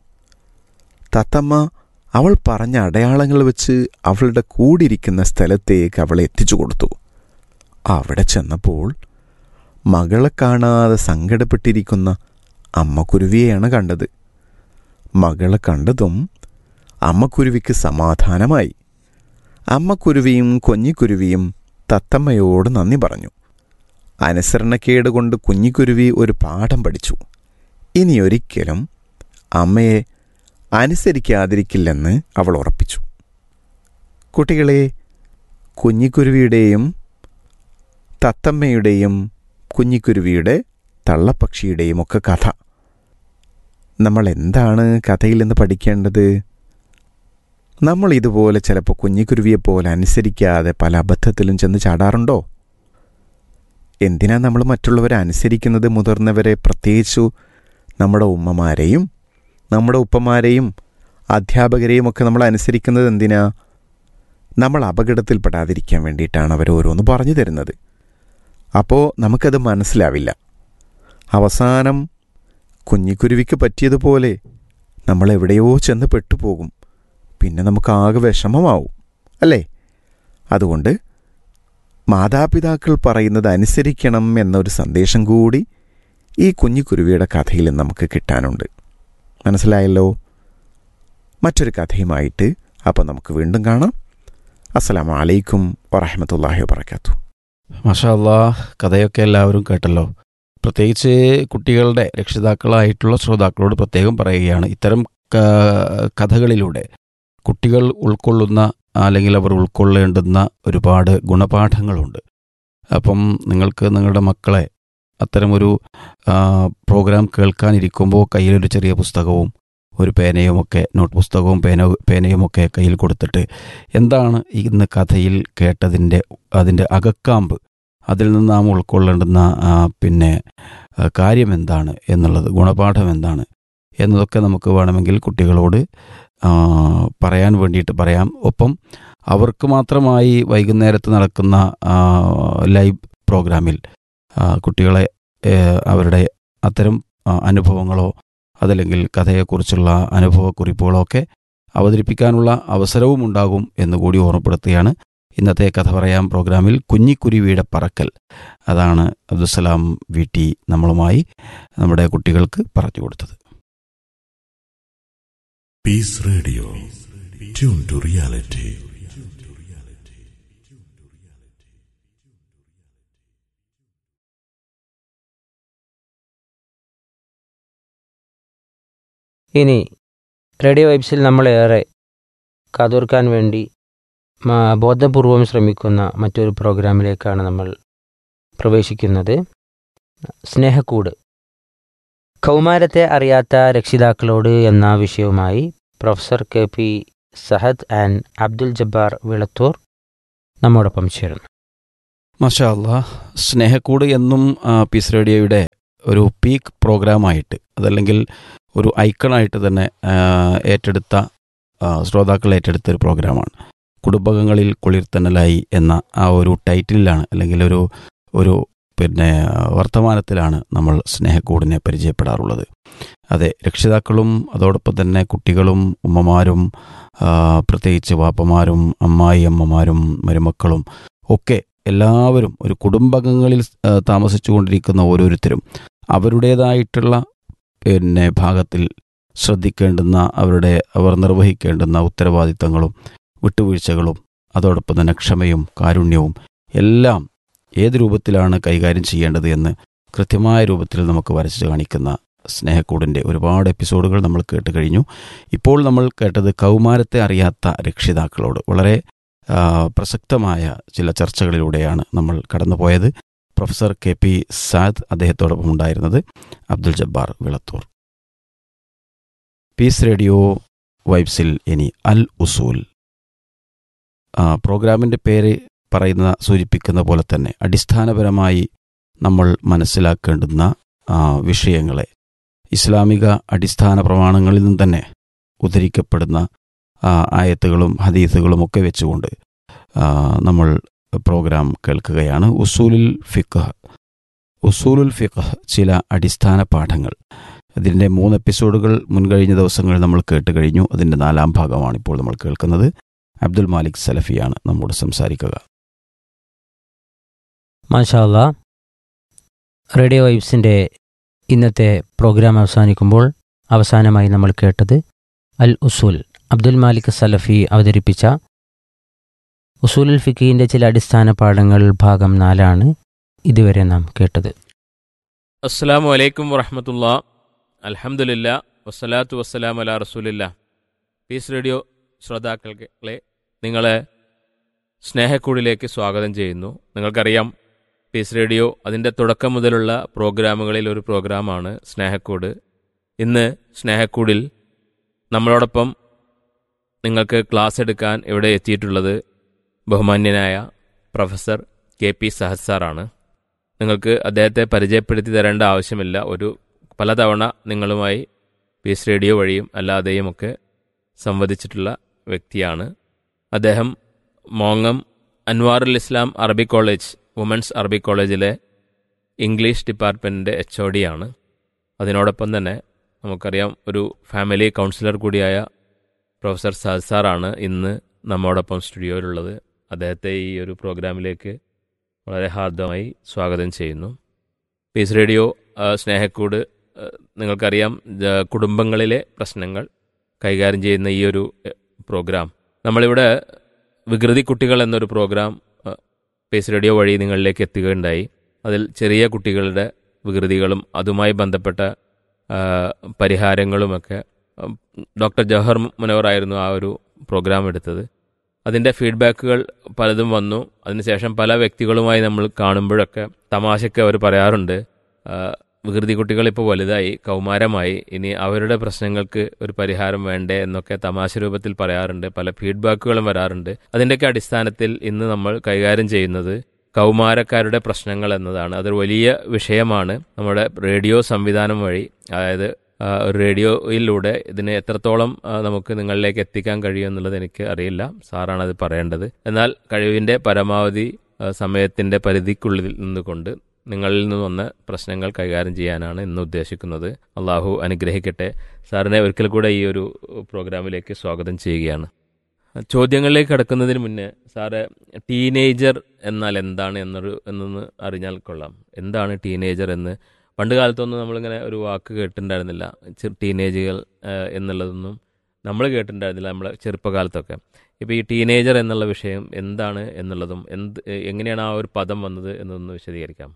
തത്തമ്മ അവൾ പറഞ്ഞ അടയാളങ്ങൾ വെച്ച് അവളുടെ കൂടിയിരിക്കുന്ന സ്ഥലത്തേക്ക് അവളെ എത്തിച്ചു കൊടുത്തു അവിടെ ചെന്നപ്പോൾ മകളെ കാണാതെ സങ്കടപ്പെട്ടിരിക്കുന്ന അമ്മക്കുരുവിയെയാണ് കണ്ടത് മകളെ കണ്ടതും അമ്മക്കുരുവിക്ക് സമാധാനമായി അമ്മക്കുരുവിയും കൊഞ്ഞിക്കുരുവിയും തത്തമ്മയോട് നന്ദി പറഞ്ഞു അനുസരണക്കേട് കൊണ്ട് കുഞ്ഞിക്കുരുവി ഒരു പാഠം പഠിച്ചു ഇനിയൊരിക്കലും അമ്മയെ അനുസരിക്കാതിരിക്കില്ലെന്ന് അവൾ ഉറപ്പിച്ചു കുട്ടികളെ കുഞ്ഞിക്കുരുവിയുടെയും തത്തമ്മയുടെയും കുഞ്ഞിക്കുരുവിയുടെ തള്ളപ്പക്ഷിയുടെയും ഒക്കെ കഥ നമ്മൾ എന്താണ് കഥയിൽ നിന്ന് പഠിക്കേണ്ടത് നമ്മൾ ഇതുപോലെ ചിലപ്പോൾ കുഞ്ഞിക്കുരുവിയെപ്പോലെ അനുസരിക്കാതെ പല അബദ്ധത്തിലും ചെന്ന് ചാടാറുണ്ടോ എന്തിനാ നമ്മൾ മറ്റുള്ളവരെ അനുസരിക്കുന്നത് മുതിർന്നവരെ പ്രത്യേകിച്ചു നമ്മുടെ ഉമ്മമാരെയും നമ്മുടെ ഉപ്പമാരെയും അധ്യാപകരെയും ഒക്കെ നമ്മൾ അനുസരിക്കുന്നത് എന്തിനാ നമ്മൾ അപകടത്തിൽപ്പെടാതിരിക്കാൻ വേണ്ടിയിട്ടാണ് അവർ ഓരോന്ന് പറഞ്ഞു തരുന്നത് അപ്പോൾ നമുക്കത് മനസ്സിലാവില്ല അവസാനം കുഞ്ഞിക്കുരുവിക്ക് പറ്റിയതുപോലെ നമ്മൾ എവിടെയോ ചെന്ന് പെട്ടുപോകും പിന്നെ നമുക്ക് ആകെ വിഷമമാവും അല്ലേ അതുകൊണ്ട് മാതാപിതാക്കൾ പറയുന്നത് അനുസരിക്കണം എന്നൊരു സന്ദേശം കൂടി ഈ കുഞ്ഞിക്കുരുവിയുടെ കഥയിൽ നമുക്ക് കിട്ടാനുണ്ട് മനസ്സിലായല്ലോ മറ്റൊരു കഥയുമായിട്ട് അപ്പോൾ നമുക്ക് വീണ്ടും കാണാം അസ്സലാമു അലൈക്കും വറഹമത്തല്ലാഹി വാബർക്കാത്തു മാഷാ അല്ലാ കഥയൊക്കെ എല്ലാവരും കേട്ടല്ലോ പ്രത്യേകിച്ച് കുട്ടികളുടെ രക്ഷിതാക്കളായിട്ടുള്ള ശ്രോതാക്കളോട് പ്രത്യേകം പറയുകയാണ് ഇത്തരം ക- കഥകളിലൂടെ കുട്ടികൾ ഉൾക്കൊള്ളുന്ന അല്ലെങ്കിൽ അവർ ഉൾക്കൊള്ളേണ്ടുന്ന ഒരുപാട് ഗുണപാഠങ്ങളുണ്ട് അപ്പം നിങ്ങൾക്ക് നിങ്ങളുടെ മക്കളെ അത്തരമൊരു ആ, പ്രോഗ്രാം കേൾക്കാനിരിക്കുമ്പോൾ കയ്യിലൊരു ചെറിയ പുസ്തകവും ഒരു പേനയുമൊക്കെ നോട്ട് പുസ്തകവും പേന പേനയുമൊക്കെ കയ്യിൽ കൊടുത്തിട്ട് എന്താണ് ഇന്ന് കഥയിൽ കേട്ടതിൻ്റെ അതിൻ്റെ അകക്കാമ്പ് അതിൽ നിന്ന് നാം ഉൾക്കൊള്ളേണ്ടുന്ന ആ, പിന്നെ ആ, കാര്യം എന്താണ് എന്നുള്ളത് ഗുണപാഠം എന്താണ് എന്നതൊക്കെ നമുക്ക് വേണമെങ്കിൽ കുട്ടികളോട് ആ, പറയാൻ വേണ്ടിയിട്ട് പറയാം ഒപ്പം അവർക്ക് മാത്രമായി വൈകുന്നേരത്ത് നടക്കുന്ന ആ, ലൈവ് പ്രോഗ്രാമിൽ ആ, കുട്ടികളെ ഏ, അവരുടെ അത്തരം ആ, അനുഭവങ്ങളോ അതല്ലെങ്കിൽ കഥയെക്കുറിച്ചുള്ള അനുഭവക്കുറിപ്പുകളോ ഒക്കെ അവതരിപ്പിക്കാനുള്ള അവസരവും ഉണ്ടാകും എന്നുകൂടി ഓർമ്മപ്പെടുത്തുകയാണ് ഇന്നത്തെ കഥ പറയാം പ്രോഗ്രാമിൽ കുഞ്ഞിക്കുരുവിയുടെ പറക്കൽ അതാണ് അബ്ദുസലാം വി ടി നമ്മളുമായി നമ്മുടെ കുട്ടികൾക്ക് പറഞ്ഞു കൊടുത്തത് Peace Radio. Tune to reality. ഇനി റേഡിയോ വൈബ്സിൽ നമ്മളേറെ കാതോർക്കാൻ വേണ്ടി മ- ബോധപൂർവം ശ്രമിക്കുന്ന മറ്റൊരു പ്രോഗ്രാമിലേക്കാണ് നമ്മൾ പ്രവേശിക്കുന്നത് സ്നേഹക്കൂട് കൗമാരത്തെ അറിയാത്ത രക്ഷിതാക്കളോട് എന്ന വിഷയവുമായി professor K P Sahad and Abdul Jabbar Vilathur നമ്മോടൊപ്പം ചേരുന്നു മാഷാ അല്ലാ സ്നേഹക്കൂട് എന്നും ആ, പീസ് റേഡിയോയുടെ ഒരു പീക്ക് പ്രോഗ്രാമായിട്ട് അതല്ലെങ്കിൽ ഒരു ഐക്കണായിട്ട് തന്നെ ആ, ഏറ്റെടുത്ത ആ, ശ്രോതാക്കൾ ഏറ്റെടുത്ത ഒരു പ്രോഗ്രാമാണ് കുടുംബകങ്ങളിൽ കുളിർത്തന്നലായി എന്ന ആ ഒരു ടൈറ്റിലാണ് അല്ലെങ്കിൽ ഒരു ഒരു പിന്നെ വർത്തമാനത്തിലാണ് നമ്മൾ സ്നേഹക്കൂടിനെ പരിചയപ്പെടാറുള്ളത് അതെ രക്ഷിതാക്കളും അതോടൊപ്പം തന്നെ കുട്ടികളും ഉമ്മമാരും ആ, പ്രത്യേകിച്ച് വാപ്പമാരും അമ്മായി അമ്മമാരും മരുമക്കളും ഒക്കെ എല്ലാവരും ഒരു കുടുംബകങ്ങളിൽ ആ, താമസിച്ചുകൊണ്ടിരിക്കുന്ന ഓരോരുത്തരും അവരുടേതായിട്ടുള്ള പിന്നെ ഭാഗത്തിൽ ശ്രദ്ധിക്കേണ്ടുന്ന അവരുടെ അവർ നിർവഹിക്കേണ്ടുന്ന ഉത്തരവാദിത്തങ്ങളും വിട്ടുവീഴ്ചകളും അതോടൊപ്പം തന്നെ ക്ഷമയും കാരുണ്യവും എല്ലാം ഏത് രൂപത്തിലാണ് കൈകാര്യം ചെയ്യേണ്ടത് എന്ന് കൃത്യമായ രൂപത്തിൽ നമുക്ക് വരച്ച് കാണിക്കുന്ന സ്നേഹക്കൂടിൻ്റെ ഒരുപാട് എപ്പിസോഡുകൾ നമ്മൾ കേട്ട് കഴിഞ്ഞു ഇപ്പോൾ നമ്മൾ കേട്ടത് കൗമാരത്തെ അറിയാത്ത രക്ഷിതാക്കളോട് വളരെ ആ, പ്രസക്തമായ ചില ചർച്ചകളിലൂടെയാണ് നമ്മൾ കടന്നുപോയത് പ്രൊഫസർ കെ പി സാദ് അദ്ദേഹത്തോടൊപ്പം ഉണ്ടായിരുന്നത് അബ്ദുൽ ജബ്ബാർ വിളത്തൂർ പീസ് റേഡിയോ വൈബ്സിൽ ഇനി അൽ ഉസൂൽ ആ, പ്രോഗ്രാമിൻ്റെ പേര് പറയുന്ന സൂചിപ്പിക്കുന്ന പോലെ തന്നെ അടിസ്ഥാനപരമായി നമ്മൾ മനസ്സിലാക്കേണ്ടുന്ന ആ, വിഷയങ്ങളെ ഇസ്ലാമിക അടിസ്ഥാന പ്രമാണങ്ങളിൽ നിന്ന് തന്നെ ഉദ്ധരിക്കപ്പെടുന്ന ആ, ആയത്തുകളും ഹദീസുകളും ഒക്കെ വെച്ചുകൊണ്ട് ആ, നമ്മൾ പ്രോഗ്രാം കേൾക്കുകയാണ് ഉസൂലുൽ ഫിഖ് ഉസൂലുൽ ഫിഖ് ചില അടിസ്ഥാന പാഠങ്ങൾ അതിൻ്റെ മൂന്ന് എപ്പിസോഡുകൾ മുൻകഴിഞ്ഞ ദിവസങ്ങളിൽ നമ്മൾ കേട്ട് കഴിഞ്ഞു അതിൻ്റെ നാലാം ഭാഗമാണ് ഇപ്പോൾ നമ്മൾ കേൾക്കുന്നത് അബ്ദുൽ മാലിക് സലഫിയാണ് നമ്മോട് സംസാരിക്കുക മാഷാല്ല റേഡിയോ വൈബ്സിൻ്റെ ഇന്നത്തെ പ്രോഗ്രാം അവസാനിക്കുമ്പോൾ അവസാനമായി നമ്മൾ കേട്ടത് അൽ ഉസൂൽ അബ്ദുൽ മാലിക് സലഫി അവതരിപ്പിച്ച ഉസൂലുൽ ഫിക്കീൻ്റെ ചില അടിസ്ഥാന പാഠങ്ങൾ ഭാഗം നാലാണ് ഇതുവരെ നാം കേട്ടത് അസ്സലാമു അലൈക്കും വറഹമത്തുള്ള അൽഹംദുലില്ല വസ്സലാത്തു വസ്സലാം അല റസൂലില്ല പീസ് റേഡിയോ ശ്രോതാക്കളെ നിങ്ങളെ സ്നേഹക്കൂടിലേക്ക് സ്വാഗതം ചെയ്യുന്നു നിങ്ങൾക്കറിയാം പീസ് റേഡിയോ അതിൻ്റെ തുടക്കം മുതലുള്ള പ്രോഗ്രാമുകളിൽ ഒരു പ്രോഗ്രാമാണ് സ്നേഹക്കൂട് ഇന്ന് സ്നേഹക്കൂടിൽ നമ്മളോടൊപ്പം നിങ്ങൾക്ക് ക്ലാസ് എടുക്കാൻ ഇവിടെ എത്തിയിട്ടുള്ളത് ബഹുമാന്യനായ പ്രൊഫസർ കെ പി സഹദ് സാറാണ് നിങ്ങൾക്ക് അദ്ദേഹത്തെ പരിചയപ്പെടുത്തി തരേണ്ട ആവശ്യമില്ല ഒരു പലതവണ നിങ്ങളുമായി പീസ് റേഡിയോ വഴിയും അല്ലാതെയുമൊക്കെ സംവദിച്ചിട്ടുള്ള വ്യക്തിയാണ് അദ്ദേഹം മോങ്ങം അൻവാറുൽ ഇസ്ലാം അറബി കോളേജ് വുമൻസ് അറബി കോളേജിലെ ഇംഗ്ലീഷ് ഡിപ്പാർട്ട്മെൻറ്റിൻ്റെ എച്ച് ഒ ഡി ആണ് അതിനോടൊപ്പം തന്നെ നമുക്കറിയാം ഒരു ഫാമിലി കൗൺസിലർ കൂടിയായ പ്രൊഫസർ സാദ് സാറാണ് ഇന്ന് നമ്മോടൊപ്പം സ്റ്റുഡിയോയിലുള്ളത് അദ്ദേഹത്തെ ഈ ഒരു പ്രോഗ്രാമിലേക്ക് വളരെ ഹാർദമായി സ്വാഗതം ചെയ്യുന്നു പീസ് റേഡിയോ ആ, സ്നേഹക്കൂട് ആ, നിങ്ങൾക്കറിയാം ജ- കുടുംബങ്ങളിലെ പ്രശ്നങ്ങൾ കൈകാര്യം ചെയ്യുന്ന ഈ ഒരു എ, പ്രോഗ്രാം നമ്മളിവിടെ വികൃതി കുട്ടികൾ എന്നൊരു പ്രോഗ്രാം ആ, പീസ് റേഡിയോ വഴി നിങ്ങളിലേക്ക് എത്തുകയുണ്ടായി അതിൽ ചെറിയ കുട്ടികളുടെ വികൃതികളും അതുമായി ബന്ധപ്പെട്ട ആ, പരിഹാരങ്ങളുമൊക്കെ ഉം, ഡോക്ടർ ജവഹർ മുനവറായിരുന്നു ആ ഒരു പ്രോഗ്രാം എടുത്തത് അതിൻ്റെ ഫീഡ്ബാക്കുകൾ പലതും വന്നു അതിനുശേഷം പല വ്യക്തികളുമായി നമ്മൾ കാണുമ്പോഴൊക്കെ തമാശയ്ക്ക് അവർ പറയാറുണ്ട് ആ, വികൃതി കുട്ടികൾ ഇപ്പോൾ വലുതായി കൗമാരമായി ഇനി അവരുടെ പ്രശ്നങ്ങൾക്ക് ഒരു പരിഹാരം വേണ്ടേ എന്നൊക്കെ തമാശ രൂപത്തിൽ പറയാറുണ്ട് പല ഫീഡ്ബാക്കുകളും വരാറുണ്ട് അതിൻ്റെയൊക്കെ അടിസ്ഥാനത്തിൽ ഇന്ന് നമ്മൾ കൈകാര്യം ചെയ്യുന്നത് കൗമാരക്കാരുടെ പ്രശ്നങ്ങൾ എന്നതാണ് അതൊരു വലിയ വിഷയമാണ് നമ്മുടെ റേഡിയോ സംവിധാനം വഴി അതായത് ആ, ഒരു റേഡിയോയിലൂടെ ഇതിനെ എത്രത്തോളം ആ, നമുക്ക് നിങ്ങളിലേക്ക് എത്തിക്കാൻ കഴിയും എന്നുള്ളത് എനിക്ക് അറിയില്ല സാറാണ് അത് പറയേണ്ടത് എന്നാൽ കഴിവിൻ്റെ പരമാവധി ആ, സമയത്തിൻ്റെ പരിധിക്കുള്ളിൽ നിന്നുകൊണ്ട് നിങ്ങളിൽ നിന്ന് വന്ന പ്രശ്നങ്ങൾ കൈകാര്യം ചെയ്യാനാണ് ഇന്ന് ഉദ്ദേശിക്കുന്നത് അള്ളാഹു അനുഗ്രഹിക്കട്ടെ സാറിനെ ഒരിക്കൽ കൂടെ ഈ ഒരു പ്രോഗ്രാമിലേക്ക് സ്വാഗതം ചെയ്യുകയാണ് ചോദ്യങ്ങളിലേക്ക് കടക്കുന്നതിന് മുന്നേ സാറ് ടീനേജർ എന്നാൽ എന്താണ് എന്നൊരു എന്നൊന്ന് അറിഞ്ഞാൽ കൊള്ളാം എന്താണ് ടീനേജർ എന്ന് പണ്ട് കാലത്തൊന്നും നമ്മളിങ്ങനെ ഒരു വാക്ക് കേട്ടിട്ടുണ്ടായിരുന്നില്ല ചെ- ടീനേജുകൾ ആ, എന്നുള്ളതൊന്നും നമ്മൾ കേട്ടിട്ടുണ്ടായിരുന്നില്ല നമ്മളെ ചെറുപ്പകാലത്തൊക്കെ ഇപ്പോൾ ഈ ടീനേജർ എന്നുള്ള വിഷയം എന്താണ് എന്നുള്ളതും എന്ത് എങ്ങനെയാണ് ആ ഒരു പദം വന്നത് എന്നൊന്ന് വിശദീകരിക്കാം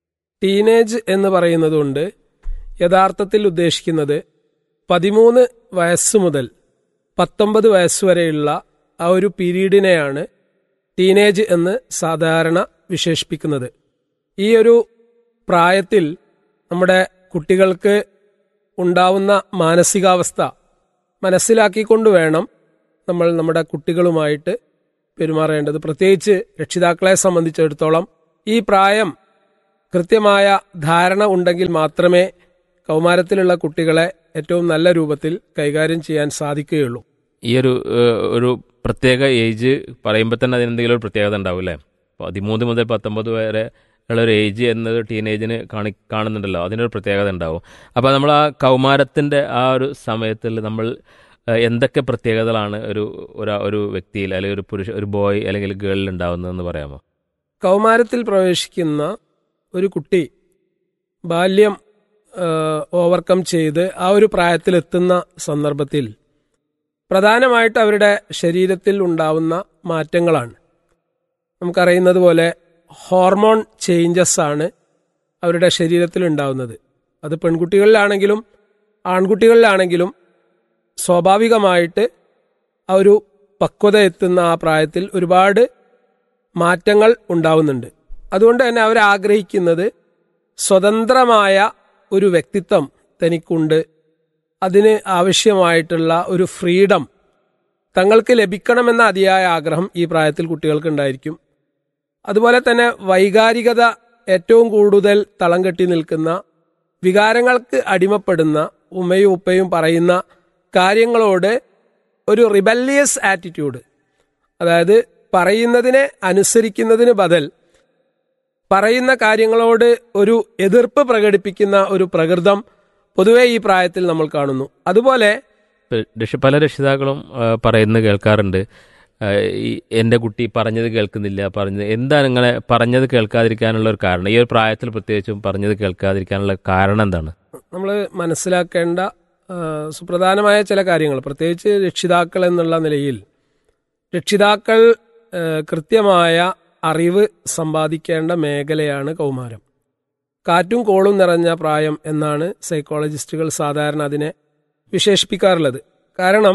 ടീനേജ് എന്ന് പറയുന്നതുകൊണ്ട് യഥാർത്ഥത്തിൽ ഉദ്ദേശിക്കുന്നത് പതിമൂന്ന് വയസ്സ് മുതൽ പത്തൊമ്പത് വയസ്സ് വരെയുള്ള ആ ഒരു പീരീഡിനെയാണ് ടീനേജ് എന്ന് സാധാരണ വിശേഷിപ്പിക്കുന്നത് ഈ ഒരു പ്രായത്തിൽ നമ്മുടെ കുട്ടികൾക്ക് ഉണ്ടാവുന്ന മാനസികാവസ്ഥ മനസ്സിലാക്കിക്കൊണ്ട് വേണം നമ്മൾ നമ്മുടെ കുട്ടികളുമായിട്ട് പെരുമാറേണ്ടത് പ്രത്യേകിച്ച് രക്ഷിതാക്കളെ സംബന്ധിച്ചിടത്തോളം ഈ പ്രായം കൃത്യമായ ധാരണ ഉണ്ടെങ്കിൽ മാത്രമേ കൗമാരത്തിലുള്ള കുട്ടികളെ ഏറ്റവും നല്ല രൂപത്തിൽ കൈകാര്യം ചെയ്യാൻ സാധിക്കുകയുള്ളൂ ഈ ഒരു ഏഹ്, ഒരു പ്രത്യേക ഏജ് പറയുമ്പോൾ തന്നെ അതിനെന്തെങ്കിലും ഒരു പ്രത്യേകത ഉണ്ടാവും അല്ലേ പതിമൂന്ന് മുതൽ പത്തൊമ്പത് വരെ ഉള്ള ഒരു ഏജ് എന്നത് ടീനേജിന് കാണി കാണുന്നുണ്ടല്ലോ അതിനൊരു പ്രത്യേകത ഉണ്ടാവും അപ്പോൾ നമ്മൾ ആ കൗമാരത്തിൻ്റെ ആ ഒരു സമയത്തിൽ നമ്മൾ ഏഹ്, എന്തൊക്കെ പ്രത്യേകതകളാണ് ഒരു ഒരു- ഒരു വ്യക്തിയിൽ അല്ലെങ്കിൽ ഒരു പുരുഷ ഒരു ബോയ് അല്ലെങ്കിൽ ഗേളിൽ ഉണ്ടാവുന്നതെന്ന് പറയാമോ കൗമാരത്തിൽ പ്രവേശിക്കുന്ന ഒരു കുട്ടി ബാല്യം ഓവർകം ചെയ്ത് ആ ഒരു പ്രായത്തിലെത്തുന്ന സന്ദർഭത്തിൽ പ്രധാനമായിട്ട് അവരുടെ ശരീരത്തിൽ ഉണ്ടാവുന്ന മാറ്റങ്ങളാണ് നമുക്കറിയുന്നത് പോലെ ഹോർമോൺ ചേഞ്ചസ് ആണ് അവരുടെ ശരീരത്തിൽ ഉണ്ടാവുന്നത് അത് പെൺകുട്ടികളിലാണെങ്കിലും ആൺകുട്ടികളിലാണെങ്കിലും സ്വാഭാവികമായിട്ട് ആ ഒരു പക്വത എത്തുന്ന ആ പ്രായത്തിൽ ഒരുപാട് മാറ്റങ്ങൾ ഉണ്ടാവുന്നുണ്ട് അതുകൊണ്ട് തന്നെ അവർ ആഗ്രഹിക്കുന്നത് സ്വതന്ത്രമായ ഒരു വ്യക്തിത്വം തനിക്കുണ്ട് അതിന് ആവശ്യമായിട്ടുള്ള ഒരു ഫ്രീഡം തങ്ങൾക്ക് ലഭിക്കണമെന്ന അതിയായ ആഗ്രഹം ഈ പ്രായത്തിൽ കുട്ടികൾക്ക് ഉണ്ടായിരിക്കും അതുപോലെ തന്നെ വൈകാരികത ഏറ്റവും കൂടുതൽ തളം കെട്ടി നിൽക്കുന്ന വികാരങ്ങൾക്ക് അടിമപ്പെടുന്ന ഉമ്മയും ഉപ്പയും പറയുന്ന കാര്യങ്ങളോട് ഒരു റിബല്ലിയസ് ആറ്റിറ്റ്യൂഡ് അതായത് പറയുന്നതിനെ അനുസരിക്കുന്നതിന് ബദൽ പറയുന്ന കാര്യങ്ങളോട് ഒരു എതിർപ്പ് പ്രകടിപ്പിക്കുന്ന ഒരു പ്രകൃതം പൊതുവെ ഈ പ്രായത്തിൽ നമ്മൾ കാണുന്നു അതുപോലെ ഇപ്പൊ രക്ഷ- പല രക്ഷിതാക്കളും ആ, പറയുന്നത് കേൾക്കാറുണ്ട് ആ, ഈ എൻ്റെ കുട്ടി പറഞ്ഞത് കേൾക്കുന്നില്ല പറഞ്ഞത് എന്താണ് ഇങ്ങനെ പറഞ്ഞത് കേൾക്കാതിരിക്കാനുള്ള ഒരു കാരണം ഈ ഒരു പ്രായത്തിൽ പ്രത്യേകിച്ചും പറഞ്ഞത് കേൾക്കാതിരിക്കാനുള്ള കാരണം എന്താണ് നമ്മൾ മനസ്സിലാക്കേണ്ട ആ, സുപ്രധാനമായ ചില കാര്യങ്ങൾ പ്രത്യേകിച്ച് രക്ഷിതാക്കൾ എന്നുള്ള നിലയിൽ രക്ഷിതാക്കൾ ആ, കൃത്യമായ അറിവ് സമ്പാദിക്കേണ്ട മേഖലയാണ് കൗമാരം കാറ്റും കോളും നിറഞ്ഞ പ്രായം എന്നാണ് സൈക്കോളജിസ്റ്റുകൾ സാധാരണ അതിനെ വിശേഷിപ്പിക്കാറുള്ളത് കാരണം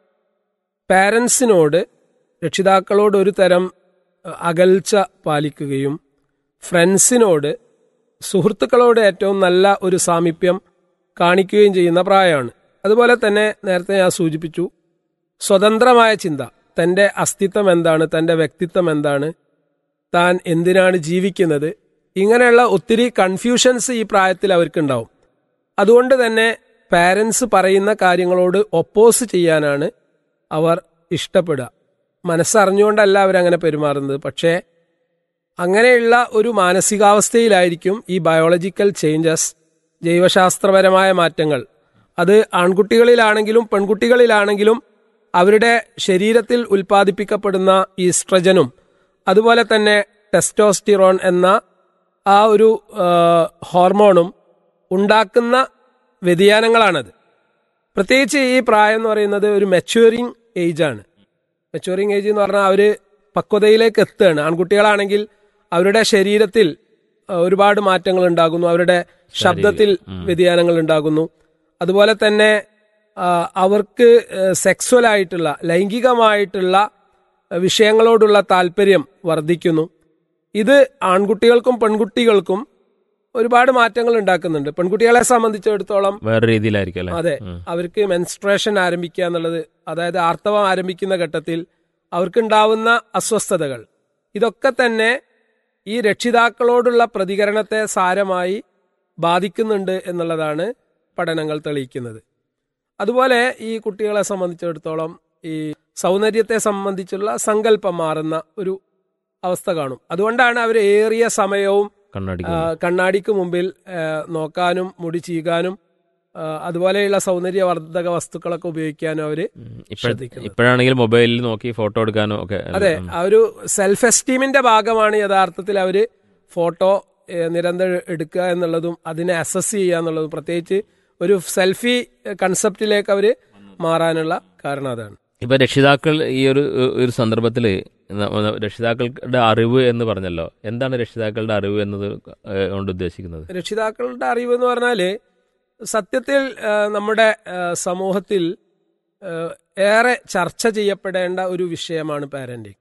പാരൻസിനോട് രക്ഷിതാക്കളോട് ഒരു തരം അഹ്, അകൽച്ച പാലിക്കുകയും ഫ്രണ്ട്സിനോട് സുഹൃത്തുക്കളോട് ഏറ്റവും നല്ല ഒരു സാമീപ്യം കാണിക്കുകയും ചെയ്യുന്ന പ്രായമാണ് അതുപോലെ തന്നെ നേരത്തെ ഞാൻ സൂചിപ്പിച്ചു സ്വതന്ത്രമായ ചിന്ത തൻ്റെ അസ്തിത്വം എന്താണ് തൻ്റെ വ്യക്തിത്വം എന്താണ് താൻ എന്തിനാണ് ജീവിക്കുന്നത് ഇങ്ങനെയുള്ള ഒത്തിരി കൺഫ്യൂഷൻസ് ഈ പ്രായത്തിൽ അവർക്കുണ്ടാവും അതുകൊണ്ട് തന്നെ പാരൻസ് പറയുന്ന കാര്യങ്ങളോട് ഒപ്പോസ് ചെയ്യാനാണ് അവർ ഇഷ്ടപ്പെടുക മനസ്സറിഞ്ഞുകൊണ്ടല്ല അവരങ്ങനെ പെരുമാറുന്നത് പക്ഷേ അങ്ങനെയുള്ള ഒരു മാനസികാവസ്ഥയിലായിരിക്കും ഈ ബയോളജിക്കൽ ചേഞ്ചസ് ജൈവശാസ്ത്രപരമായ മാറ്റങ്ങൾ അത് ആൺകുട്ടികളിലാണെങ്കിലും പെൺകുട്ടികളിലാണെങ്കിലും അവരുടെ ശരീരത്തിൽ ഉൽപ്പാദിപ്പിക്കപ്പെടുന്ന ഈസ്ട്രജനും അതുപോലെ തന്നെ ടെസ്റ്റോസ്റ്റിറോൺ എന്ന ആ ഒരു ആ, ഹോർമോണും ഉണ്ടാക്കുന്ന വ്യതിയാനങ്ങളാണത് പ്രത്യേകിച്ച് ഈ പ്രായം എന്ന് പറയുന്നത് ഒരു മെച്യൂറിങ് ഏജ് ആണ് മെച്യൂറിങ് ഏജ് എന്ന് പറഞ്ഞാൽ അവർ പക്വതയിലേക്ക് എത്തുകയാണ് ആൺകുട്ടികളാണെങ്കിൽ അവരുടെ ശരീരത്തിൽ ആ, ഒരുപാട് മാറ്റങ്ങൾ ഉണ്ടാകുന്നു അവരുടെ ശബ്ദത്തിൽ വ്യതിയാനങ്ങൾ ഉണ്ടാകുന്നു അതുപോലെ തന്നെ ആ, അവർക്ക് സെക്സ്വൽ ആയിട്ടുള്ള ലൈംഗികമായിട്ടുള്ള വിഷയങ്ങളോടുള്ള താല്പര്യം വർദ്ധിക്കുന്നു ഇത് ആൺകുട്ടികൾക്കും പെൺകുട്ടികൾക്കും ഒരുപാട് മാറ്റങ്ങൾ ഉണ്ടാക്കുന്നുണ്ട് പെൺകുട്ടികളെ സംബന്ധിച്ചിടത്തോളം വേറെ രീതിയിലായിരിക്കും അല്ലേ അതെ ഉം. അവർക്ക് മെൻസ്ട്രേഷൻ ആരംഭിക്കുക എന്നുള്ളത് അതായത് ആർത്തവം ആരംഭിക്കുന്ന ഘട്ടത്തിൽ അവർക്കുണ്ടാവുന്ന അസ്വസ്ഥതകൾ ഇതൊക്കെ തന്നെ ഈ രക്ഷിതാക്കളോടുള്ള പ്രതികരണത്തെ സാരമായി ബാധിക്കുന്നുണ്ട് എന്നുള്ളതാണ് പഠനങ്ങൾ തെളിയിക്കുന്നത് അതുപോലെ ഈ കുട്ടികളെ സംബന്ധിച്ചിടത്തോളം ഈ സൗന്ദര്യത്തെ സംബന്ധിച്ചുള്ള സങ്കല്പം മാറുന്ന ഒരു അവസ്ഥ കാണും അതുകൊണ്ടാണ് അവർ ഏറിയ സമയവും കണ്ണാടി ആ, കണ്ണാടിക്ക് മുമ്പിൽ ആ, നോക്കാനും മുടി ചീകാനും ആ, അതുപോലെയുള്ള സൗന്ദര്യവർദ്ധക വസ്തുക്കളൊക്കെ ഉപയോഗിക്കാനും അവര് ശ്രദ്ധിക്കുന്നത്. ഇപ്പോഴാണെങ്കിൽ മൊബൈലിൽ നോക്കി ഫോട്ടോ എടുക്കാനോ ഒക്കെ അല്ലേ? അതെ ഉം. ആ ഒരു സെൽഫ് എസ്റ്റീമിന്റെ ഭാഗമാണ് യഥാർത്ഥത്തിൽ അവര് ഫോട്ടോ ഏ, നിരന്തരം എടുക്കുക എന്നുള്ളതും അതിനെ അസസ് ചെയ്യുക എന്നുള്ളതും പ്രത്യേകിച്ച് ഒരു സെൽഫി കൺസെപ്റ്റിലേക്ക് അവര് മാറാനുള്ള കാരണം അതാണ് ഇപ്പൊ രക്ഷിതാക്കൾ ഈ ഒരു ഒരു സന്ദർഭത്തിൽ രക്ഷിതാക്കളുടെ അറിവ് എന്ന് പറഞ്ഞല്ലോ എന്താണ് രക്ഷിതാക്കളുടെ അറിവ് എന്നത് ഏഹ്, കൊണ്ട് ഉദ്ദേശിക്കുന്നത് രക്ഷിതാക്കളുടെ അറിവ് എന്ന് പറഞ്ഞാല് സത്യത്തിൽ ആ, നമ്മുടെ ആ, സമൂഹത്തിൽ ആ, ഏറെ ചർച്ച ചെയ്യപ്പെടേണ്ട ഒരു വിഷയമാണ് പാരന്റിങ്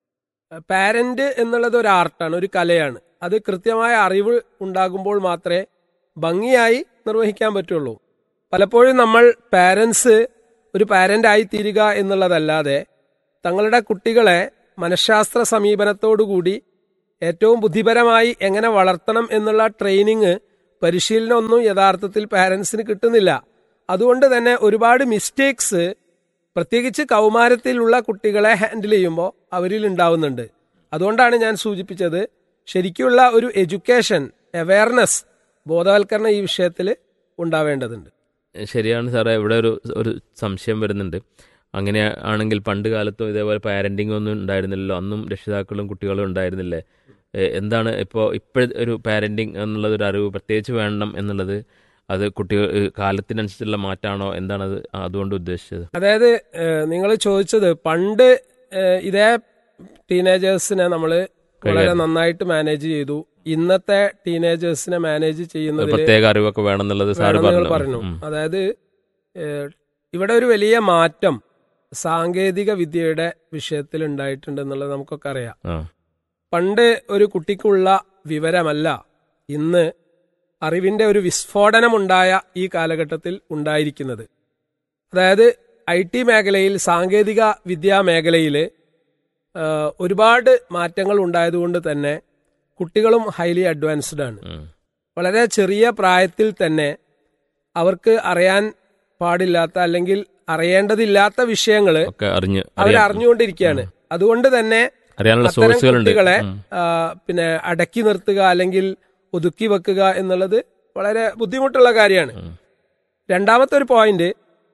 പാരന്റ് എന്നുള്ളത് ഒരു ആർട്ടാണ് ഒരു കലയാണ് അത് കൃത്യമായ അറിവ് ഉണ്ടാകുമ്പോൾ മാത്രമേ ഭംഗിയായി നിർവഹിക്കാൻ പറ്റുള്ളൂ പലപ്പോഴും നമ്മൾ പാരൻസ് ഒരു പാരന്റ് ആയി തീരുക എന്നുള്ളതല്ലാതെ തങ്ങളുടെ കുട്ടികളെ മനഃശാസ്ത്ര സമീപനത്തോടുകൂടി ഏറ്റവും ബുദ്ധിപരമായി എങ്ങനെ വളർത്തണം എന്നുള്ള ട്രെയിനിങ് പരിശീലനമൊന്നും യഥാർത്ഥത്തിൽ പാരൻസിന് കിട്ടുന്നില്ല അതുകൊണ്ട് തന്നെ ഒരുപാട് മിസ്റ്റേക്സ് പ്രത്യേകിച്ച് കൗമാരത്തിലുള്ള കുട്ടികളെ ഹാൻഡിൽ ചെയ്യുമ്പോൾ അവരിൽ ഉണ്ടാവുന്നുണ്ട് അതുകൊണ്ടാണ് ഞാൻ സൂചിപ്പിച്ചത് ശരിക്കുള്ള ഒരു എഡ്യൂക്കേഷൻ അവയർനെസ് ബോധവൽക്കരണം ഈ വിഷയത്തിൽ ഉണ്ടാവേണ്ടതുണ്ട് ശരിയാണ് സാറേ ഇവിടെ ഒരു ഒരു സംശയം വരുന്നുണ്ട് അങ്ങനെ ആണെങ്കിൽ പണ്ട് കാലത്തും ഇതേപോലെ പാരന്റിംഗ് ഒന്നും ഉണ്ടായിരുന്നില്ലല്ലോ അന്നും രക്ഷിതാക്കളും കുട്ടികളും ഉണ്ടായിരുന്നില്ലേ എ, എന്താണ് ഇപ്പോൾ ഇപ്പോഴത്തെ ഒരു പാരന്റിംഗ് എന്നുള്ളത് ഒരു അറിവ് പ്രത്യേകിച്ച് വേണം എന്നുള്ളത് അത് കുട്ടികൾ ഏ, കാലത്തിനനുസരിച്ചുള്ള മാറ്റാണോ എന്താണ് അത് അതുകൊണ്ട് ഉദ്ദേശിച്ചത് അതായത് നിങ്ങൾ ചോദിച്ചത് പണ്ട് ഏഹ്, ഇതേ ടീനേജേഴ്സിനെ നമ്മൾ വളരെ കൈകാര്യം. നന്നായിട്ട് മാനേജ് ചെയ്തു ഇന്നത്തെ ടീനേജേഴ്സിനെ മാനേജ് ഒരു ചെയ്യുന്നതിൽ പ്രത്യേക അറിവൊക്കെ വേണം എന്നുള്ളത് സാറ് വേണമെന്ന് നിങ്ങൾ പറഞ്ഞു പറഞ്ഞു ഉം. അതായത് ഏഹ്, ഇവിടെ ഒരു വലിയ മാറ്റം സാങ്കേതിക വിദ്യയുടെ വിഷയത്തിൽ ഉണ്ടായിട്ടുണ്ട് എന്നുള്ളത് നമുക്കൊക്കെ അറിയാം ആ പണ്ട് ഒരു കുട്ടിക്കുള്ള വിവരമല്ല ഇന്ന് അറിവിന്റെ ഒരു വിസ്ഫോടനമുണ്ടായ ഈ കാലഘട്ടത്തിൽ ഉണ്ടായിരിക്കുന്നത് അതായത് ഐ ടി മേഖലയിൽ സാങ്കേതിക വിദ്യാ മേഖലയിൽ ഒരുപാട് മാറ്റങ്ങൾ ഉണ്ടായതുകൊണ്ട് തന്നെ കുട്ടികളും ഹൈലി അഡ്വാൻസ്ഡ് ആണ് ഉം. വളരെ ചെറിയ പ്രായത്തിൽ തന്നെ അവർക്ക് അറിയാൻ പാടില്ലാത്ത അല്ലെങ്കിൽ അറിയേണ്ടതില്ലാത്ത വിഷയങ്ങൾ ഒക്കെ അറിഞ്ഞ് അവർ അറിയാൻ- അറിഞ്ഞുകൊണ്ടിരിക്കുകയാണ് അതുകൊണ്ട് തന്നെ അറിയാനുള്ള അത്തരം സോഴ്സുകളുണ്ട് കുട്ടികളെ ഉം. ആ, പിന്നെ അടക്കി നിർത്തുക അല്ലെങ്കിൽ ഒതുക്കി വെക്കുക എന്നുള്ളത് വളരെ ബുദ്ധിമുട്ടുള്ള കാര്യമാണ് ഉം. രണ്ടാമത്തെ ഒരു പോയിന്റ്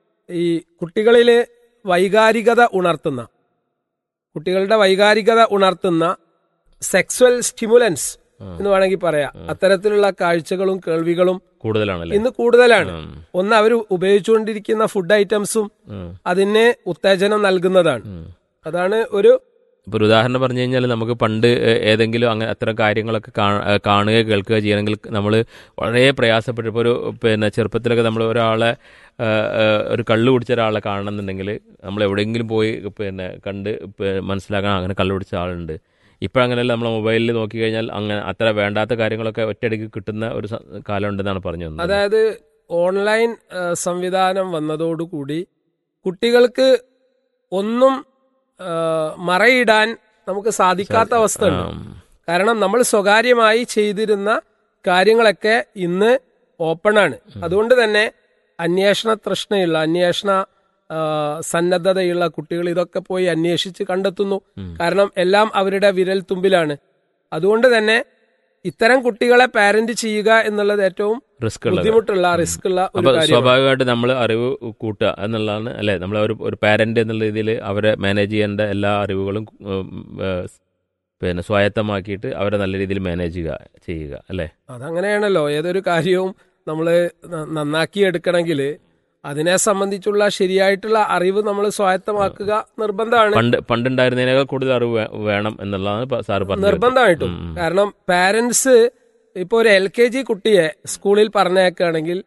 ഈ കുട്ടികളിൽ വൈകാരികത ഉണർത്തുന്ന കുട്ടികളുടെ വൈകാരികത ഉണർത്തുന്ന സെക്സ്വൽ സ്റ്റിമുലൻസ് എന്ന് വേണമെങ്കിൽ പറയാം അത്തരത്തിലുള്ള കാഴ്ചകളും കേൾവികളും കൂടുതലാണല്ലേ ഇന്ന് കൂടുതലാണ് ഉം. ഒന്ന് അവർ ഉപയോഗിച്ചുകൊണ്ടിരിക്കുന്ന ഫുഡ് ഐറ്റംസും ഉം. അതിന് ഉത്തേജനം നൽകുന്നതാണ് ഉം. അതാണ് ഒരു ഇപ്പോൾ ഒരു ഉദാഹരണം പറഞ്ഞു കഴിഞ്ഞാൽ നമുക്ക് പണ്ട് ഏ- ഏതെങ്കിലും അങ്ങനെ അത്തരം കാര്യങ്ങളൊക്കെ കാ- ഏ, കാണുകയോ കേൾക്കുകയോ ചെയ്യണമെങ്കിൽ നമ്മൾ വളരെ പ്രയാസപ്പെട്ടു ഇപ്പോൾ ഒരു പിന്നെ ചെറുപ്പത്തിലൊക്കെ നമ്മൾ ഒരാളെ ഏ, ഏ, ഒരു കള്ളു കുടിച്ച ഒരാളെ കാണണമെന്നുണ്ടെങ്കിൽ നമ്മൾ എവിടെയെങ്കിലും പോയി പിന്നെ കണ്ട് പ- മനസ്സിലാക്കാൻ അങ്ങനെ കള്ളു കുടിച്ച ആളുണ്ട് ഇപ്പോഴങ്ങനെയല്ല നമ്മൾ മൊബൈലിൽ നോക്കിക്കഴിഞ്ഞാൽ അങ്ങനെ അത്ര വേണ്ടാത്ത കാര്യങ്ങളൊക്കെ ഒറ്റയടിക്ക് കിട്ടുന്ന ഒരു സ- കാലം ഉണ്ടെന്നാണ് പറഞ്ഞു വന്നത് അതായത് ഓൺലൈൻ ആ, സംവിധാനം വന്നതോടുകൂടി കുട്ടികൾക്ക് ഒന്നും ആ, മറയിടാൻ നമുക്ക് സാധിക്കാത്ത അവസ്ഥ ഉണ്ട് ആം. കാരണം നമ്മൾ സ്വകാര്യമായി ചെയ്തിരുന്ന കാര്യങ്ങളൊക്കെ ഇന്ന് ഓപ്പണാണ് അതുകൊണ്ട് തന്നെ അന്വേഷണ തൃഷ്ണയുള്ള അന്വേഷണ ആ, സന്നദ്ധതയുള്ള കുട്ടികൾ ഇതൊക്കെ പോയി അന്വേഷിച്ച് കണ്ടെത്തുന്നു കാരണം എല്ലാം അവരുടെ വിരൽ തുമ്പിലാണ് അതുകൊണ്ട് തന്നെ ഇത്തരം കുട്ടികളെ പാരന്റ് ചെയ്യുക എന്നുള്ളത് ഏറ്റവും റിസ്ക് ഉള്ളത് ബുദ്ധിമുട്ടുള്ള റിസ്ക് ഉള്ള ഒരു അപ്പൊ കാര്യമാണ് സ്വാഭാവികമായിട്ട് നമ്മൾ അറിവ് കൂട്ടുക എന്നുള്ളതാണ് അല്ലെ നമ്മൾ ഒരു ഒരു പാരന്റ് എന്നുള്ള രീതിയിൽ അവരെ മാനേജ് ചെയ്യേണ്ട എല്ലാ അറിവുകളും ഉം, ഏ, പിന്നെ സ്വായത്തമാക്കിയിട്ട് അവരെ നല്ല രീതിയിൽ മാനേജ് ചെയ്യുക ചെയ്യുക അല്ലെ അതങ്ങനെയാണല്ലോ ഏതൊരു കാര്യവും നമ്മൾ നന്നാക്കി എടുക്കണമെങ്കിൽ അതിനെ സംബന്ധിച്ചുള്ള ശരിയായിട്ടുള്ള അറിവ് നമ്മൾ സ്വായത്തമാക്കുക നിർബന്ധമാണ് പണ്ട് പണ്ടുണ്ടായിരുന്നതിനേക്കാൾ കൂടുതൽ അറിവ് വേ- വേണം എന്നുള്ളതാണ് പ- സാറ് പറഞ്ഞത് നിർബന്ധമായിട്ടും ഉം, ഉം. കാരണം പാരന്റ്സ് ഇപ്പോൾ ഒരു എൽ കെ ജി കുട്ടിയെ സ്കൂളിൽ പറഞ്ഞേക്കുകയാണെങ്കിൽ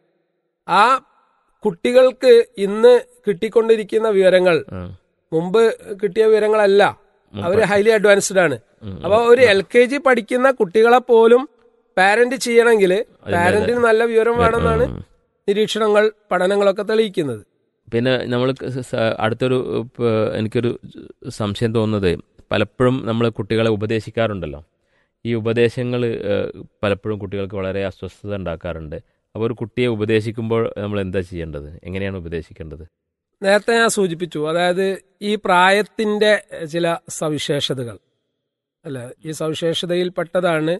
ആ കുട്ടികൾക്ക് ഇന്ന് കിട്ടിക്കൊണ്ടിരിക്കുന്ന വിവരങ്ങൾ ആ. മുമ്പ് കിട്ടിയ വിവരങ്ങളല്ല അവര് ഹൈലി അഡ്വാൻസ്ഡ് ആണ് ഉം. അപ്പൊ ഒരു എൽ കെ ജി പഠിക്കുന്ന കുട്ടികളെ പോലും പാരന്റ് ചെയ്യണമെങ്കിൽ പാരന്റിന് നല്ല വിവരം വേണമെന്നാണ് ഉം. നിരീക്ഷണങ്ങൾ പഠനങ്ങളൊക്കെ തെളിയിക്കുന്നത് പിന്നെ നമ്മൾ അടുത്തൊരു ഇപ്പ- എനിക്കൊരു സംശയം തോന്നുന്നത് പലപ്പോഴും നമ്മൾ കുട്ടികളെ ഉപദേശിക്കാറുണ്ടല്ലോ ഈ ഉപദേശങ്ങൾ പലപ്പോഴും കുട്ടികൾക്ക് വളരെ അസ്വസ്ഥത ഉണ്ടാക്കാറുണ്ട് അപ്പോൾ ഒരു കുട്ടിയെ ഉപദേശിക്കുമ്പോൾ നമ്മൾ എന്താ ചെയ്യേണ്ടത് എങ്ങനെയാണ് ഉപദേശിക്കേണ്ടത് നേരത്തെ ഞാൻ സൂചിപ്പിച്ചു അതായത് ഈ പ്രായത്തിന്റെ ചില സവിശേഷതകൾ അല്ല ഈ സവിശേഷതയിൽപ്പെട്ടതാണ്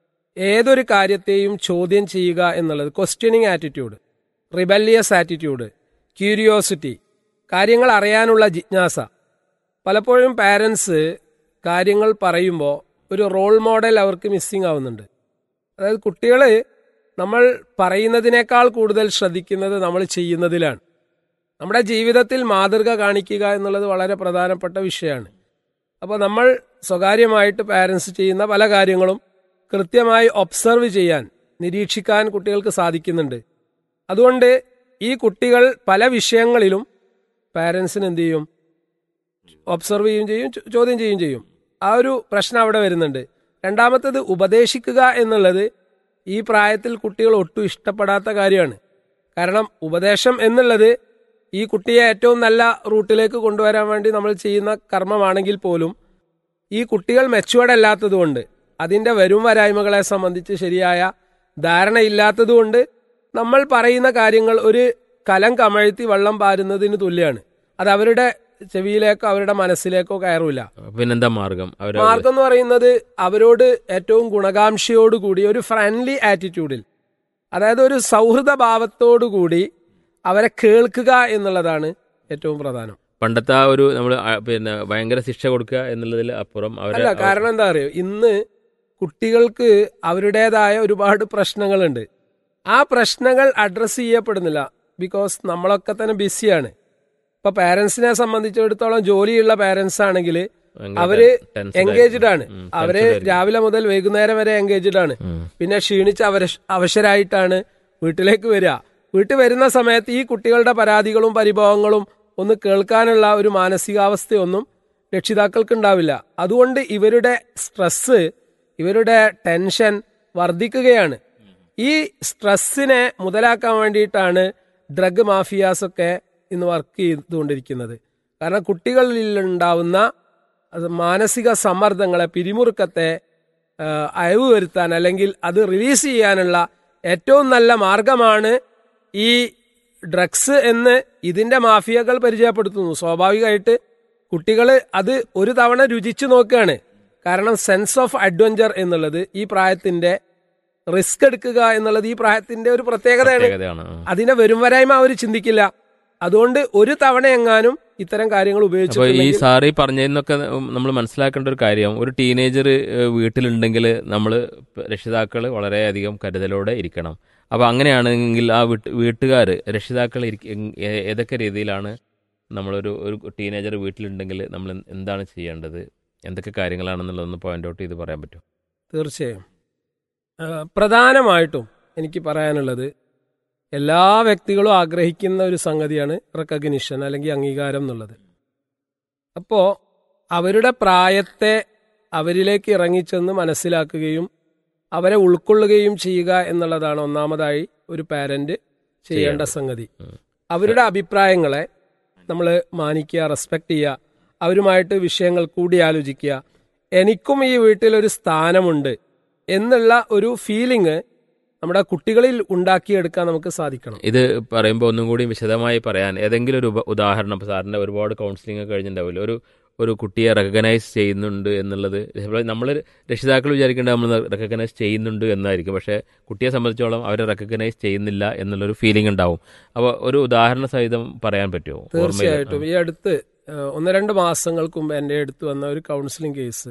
ഏതൊരു കാര്യത്തെയും ചോദ്യം ചെയ്യുക എന്നുള്ളത് questioning attitude rebellious attitude curiosity കാര്യങ്ങൾ അറിയാനുള്ള ജിജ്ഞാസ പലപ്പോഴും പാരൻസ് കാര്യങ്ങൾ പറയുമ്പോൾ ഒരു റോൾ മോഡൽ അവർക്ക് മിസ്സിംഗ് ആവുന്നുണ്ട് അതായത് കുട്ടികൾ നമ്മൾ പറയുന്നതിനേക്കാൾ കൂടുതൽ ശ്രദ്ധിക്കുന്നത് നമ്മൾ ചെയ്യുന്നതിലാണ് നമ്മുടെ ജീവിതത്തിൽ മാതൃക കാണിക്കുക എന്നുള്ളത് വളരെ പ്രധാനപ്പെട്ട വിഷയമാണ് അപ്പോൾ നമ്മൾ സ്വകാര്യമായിട്ട് പാരൻസ് ചെയ്യുന്ന പല കാര്യങ്ങളും കൃത്യമായി ഒബ്സർവ് ചെയ്യാൻ നിരീക്ഷിക്കാൻ കുട്ടികൾക്ക് സാധിക്കുന്നുണ്ട് അതുകൊണ്ട് ഈ കുട്ടികൾ പല വിഷയങ്ങളിലും പാരൻസിന് എന്ത് ചെയ്യും ഒബ്സർവ് ചെയ്യുകയും ചെയ്യും ചോ- ചോദ്യം ചെയ്യുകയും ചെയ്യും ആ ഒരു പ്രശ്നം അവിടെ വരുന്നുണ്ട് രണ്ടാമത്തേത് ഉപദേശിക്കുക എന്നുള്ളത് ഈ പ്രായത്തിൽ കുട്ടികൾ ഒട്ടും ഇഷ്ടപ്പെടാത്ത കാര്യമാണ് കാരണം ഉപദേശം എന്നുള്ളത് ഈ കുട്ടിയെ ഏറ്റവും നല്ല റൂട്ടിലേക്ക് കൊണ്ടുവരാൻ വേണ്ടി നമ്മൾ ചെയ്യുന്ന കർമ്മമാണെങ്കിൽ പോലും ഈ കുട്ടികൾ മെച്ചുവേർഡ് അല്ലാത്തതുകൊണ്ട് അതിൻ്റെ വരും വരായ്മകളെ സംബന്ധിച്ച് ശരിയായ ധാരണയില്ലാത്തതുകൊണ്ട് നമ്മൾ പറയുന്ന കാര്യങ്ങൾ ഒരു കലം കമഴ്ത്തി വെള്ളം പാരുന്നതിന് തുല്യമാണ് അത് അവരുടെ ചെവിയിലേക്കോ അവരുടെ മനസ്സിലേക്കോ കയറൂല പിന്നെന്താ മാർഗം അവര് മാർഗം എന്ന് പറയുന്നത് അവരോട് ഏറ്റവും ഗുണകാംക്ഷയോടുകൂടി ഒരു ഫ്രണ്ട്ലി ആറ്റിറ്റ്യൂഡിൽ അതായത് ഒരു സൗഹൃദ ഭാവത്തോടുകൂടി അവരെ കേൾക്കുക എന്നുള്ളതാണ് ഏറ്റവും പ്രധാനം പണ്ടത്തെ ആ ഒരു നമ്മൾ പിന്നെ ഭയങ്കര ശിക്ഷ കൊടുക്കുക എന്നുള്ളതിൽ അപ്പുറം അവരെ അല്ല കാരണം എന്താ അറിയോ ഇന്ന് കുട്ടികൾക്ക് അവരുടേതായ ഒരുപാട് പ്രശ്നങ്ങളുണ്ട് ആ പ്രശ്നങ്ങൾ അഡ്രസ്സ് ചെയ്യപ്പെടുന്നില്ല ബിക്കോസ് നമ്മളൊക്കെ തന്നെ ബിസിയാണ് ഇപ്പൊ പാരന്റ്സിനെ സംബന്ധിച്ചിടത്തോളം ജോലിയുള്ള പാരന്റ്സ് ആണെങ്കിൽ ഭയങ്കര അവര് tense എൻഗേജ്ഡ് ആണ് ഉം, അവര് tense ആയിരിക്കും. രാവിലെ മുതൽ വൈകുന്നേരം വരെ എൻഗേജ്ഡ് ആണ് ഉം. പിന്നെ ക്ഷീണിച്ച് അവര- അവശരായിട്ടാണ് വീട്ടിലേക്ക് വരിക വീട്ടിൽ വരുന്ന സമയത്ത് ഈ കുട്ടികളുടെ പരാതികളും പരിഭവങ്ങളും ഒന്ന് കേൾക്കാനുള്ള ഒരു മാനസികാവസ്ഥയൊന്നും രക്ഷിതാക്കൾക്ക് ഉണ്ടാവില്ല അതുകൊണ്ട് ഇവരുടെ സ്ട്രെസ് ഇവരുടെ ടെൻഷൻ വർദ്ധിക്കുകയാണ് ഈ സ്ട്രെസ്സിനെ മുതലാക്കാൻ വേണ്ടിയിട്ടാണ് ഡ്രഗ് മാഫിയാസൊക്കെ ഇന്ന് വർക്ക് ചെയ്തുകൊണ്ടിരിക്കുന്നത് കാരണം കുട്ടികളിൽ ഉണ്ടാവുന്ന അത് മാനസിക സമ്മർദ്ദങ്ങളെ പിരിമുറുക്കത്തെ ആ, അയവ് വരുത്താൻ അല്ലെങ്കിൽ അത് റിലീസ് ചെയ്യാനുള്ള ഏറ്റവും നല്ല മാർഗമാണ് ഈ ഡ്രഗ്സ് എന്ന് ഇതിന്റെ മാഫിയകൾ പരിചയപ്പെടുത്തുന്നു സ്വാഭാവികമായിട്ട് കുട്ടികൾ അത് ഒരു തവണ രുചിച്ചു നോക്കുകയാണ് കാരണം സെൻസ് ഓഫ് അഡ്വഞ്ചർ എന്നുള്ളത് ഈ പ്രായത്തിന്റെ റിസ്ക് എടുക്കുക എന്നുള്ളത് ഈ പ്രായത്തിന്റെ ഒരു പ്രത്യേകതയാണ് പ്രത്യേകതയാണ് ആ. അതിനെ വരും വരായ്മ അവർ ചിന്തിക്കില്ല അതുകൊണ്ട് ഒരു തവണ എങ്ങാനും ഇത്തരം കാര്യങ്ങൾ അപ്പൊ ഈ ഉപയോഗിച്ചിട്ടുണ്ടെങ്കിൽ സാറി പറഞ്ഞതിനൊക്കെ നമ്മൾ മനസ്സിലാക്കേണ്ട ഒരു കാര്യം ഒരു ടീനേജർ വീട്ടിലുണ്ടെങ്കിൽ നമ്മൾ രക്ഷിതാക്കൾ വളരെയധികം കരുതലോടെ ഇരിക്കണം അപ്പൊ അങ്ങനെയാണെങ്കിൽ ആ വീട്ട് വീട്ടുകാർ രക്ഷിതാക്കൾ ഇരിക്ക- എങ്- ഏ- ഏതൊക്കെ രീതിയിലാണ് നമ്മളൊരു ഒരു ടീനേജർ വീട്ടിലുണ്ടെങ്കിൽ നമ്മൾ എന്താണ് ചെയ്യേണ്ടത് എന്തൊക്കെ കാര്യങ്ങളാണെന്നുള്ളതൊന്ന് പോയിന്റ് ഔട്ട് ചെയ്ത് പറയാൻ പറ്റും തീർച്ചയായും ആ, പ്രധാനമായിട്ടും എനിക്ക് പറയാനുള്ളത് എല്ലാ വ്യക്തികളും ആഗ്രഹിക്കുന്ന ഒരു സംഗതിയാണ് റെക്കഗ്നിഷൻ അല്ലെങ്കിൽ അംഗീകാരം എന്നുള്ളത് അപ്പോ അവരുടെ പ്രായത്തെ അവരിലേക്ക് ഇറങ്ങിച്ചെന്ന് മനസ്സിലാക്കുകയും അവരെ ഉൾക്കൊള്ളുകയും ചെയ്യുക എന്നുള്ളതാണ് ഒന്നാമതായി ഒരു പാരന്റ് ചെയ്യേണ്ട ചെയ്യേണ്ടത്. സംഗതി ഉം. അവരുടെ അഭിപ്രായങ്ങളെ നമ്മൾ മാനിക്കുക റെസ്പെക്ട് ചെയ്യുക അവരുമായിട്ട് വിഷയങ്ങൾ കൂടിയാലോചിക്കുക എനിക്കും ഈ വീട്ടിൽ ഒരു സ്ഥാനമുണ്ട് എന്നുള്ള ഒരു ഫീലിംഗ് നമ്മുടെ കുട്ടികളിൽ ഉണ്ടാക്കിയെടുക്കാൻ നമുക്ക് സാധിക്കണം ഇത് പറയുമ്പോൾ ഒന്നും കൂടി വിശദമായി പറയാൻ ഏതെങ്കിലും ഒരു ഉപ- ഉദാഹരണം ഇപ്പൊ സാറിന്റെ ഒരുപാട് കൗൺസിലിംഗ് ഒക്കെ കഴിഞ്ഞിട്ടുണ്ടാവില്ല ഒരു ഒരു കുട്ടിയെ റെക്കഗ്നൈസ് ചെയ്യുന്നുണ്ട് എന്നുള്ളത് നമ്മൾ രക്ഷിതാക്കൾ വിചാരിക്കേണ്ടത് നമ്മൾ റെക്കഗ്നൈസ് ചെയ്യുന്നുണ്ട് എന്നായിരിക്കും പക്ഷേ കുട്ടിയെ സംബന്ധിച്ചോളം അവരെ റെക്കഗ്നൈസ് ചെയ്യുന്നില്ല എന്നുള്ളൊരു ഫീലിംഗ് ഉണ്ടാവും അപ്പോൾ ഒരു ഉദാഹരണ സഹിതം പറയാൻ പറ്റുമോ ഓർമ്മയിൽ? തീർച്ചയായിട്ടും ഈ അടുത്ത് ആ, ഒന്ന് രണ്ട് മാസങ്ങൾക്ക് മുമ്പ് എൻ്റെ അടുത്ത് വന്ന ഒരു കൗൺസിലിംഗ് കേസ്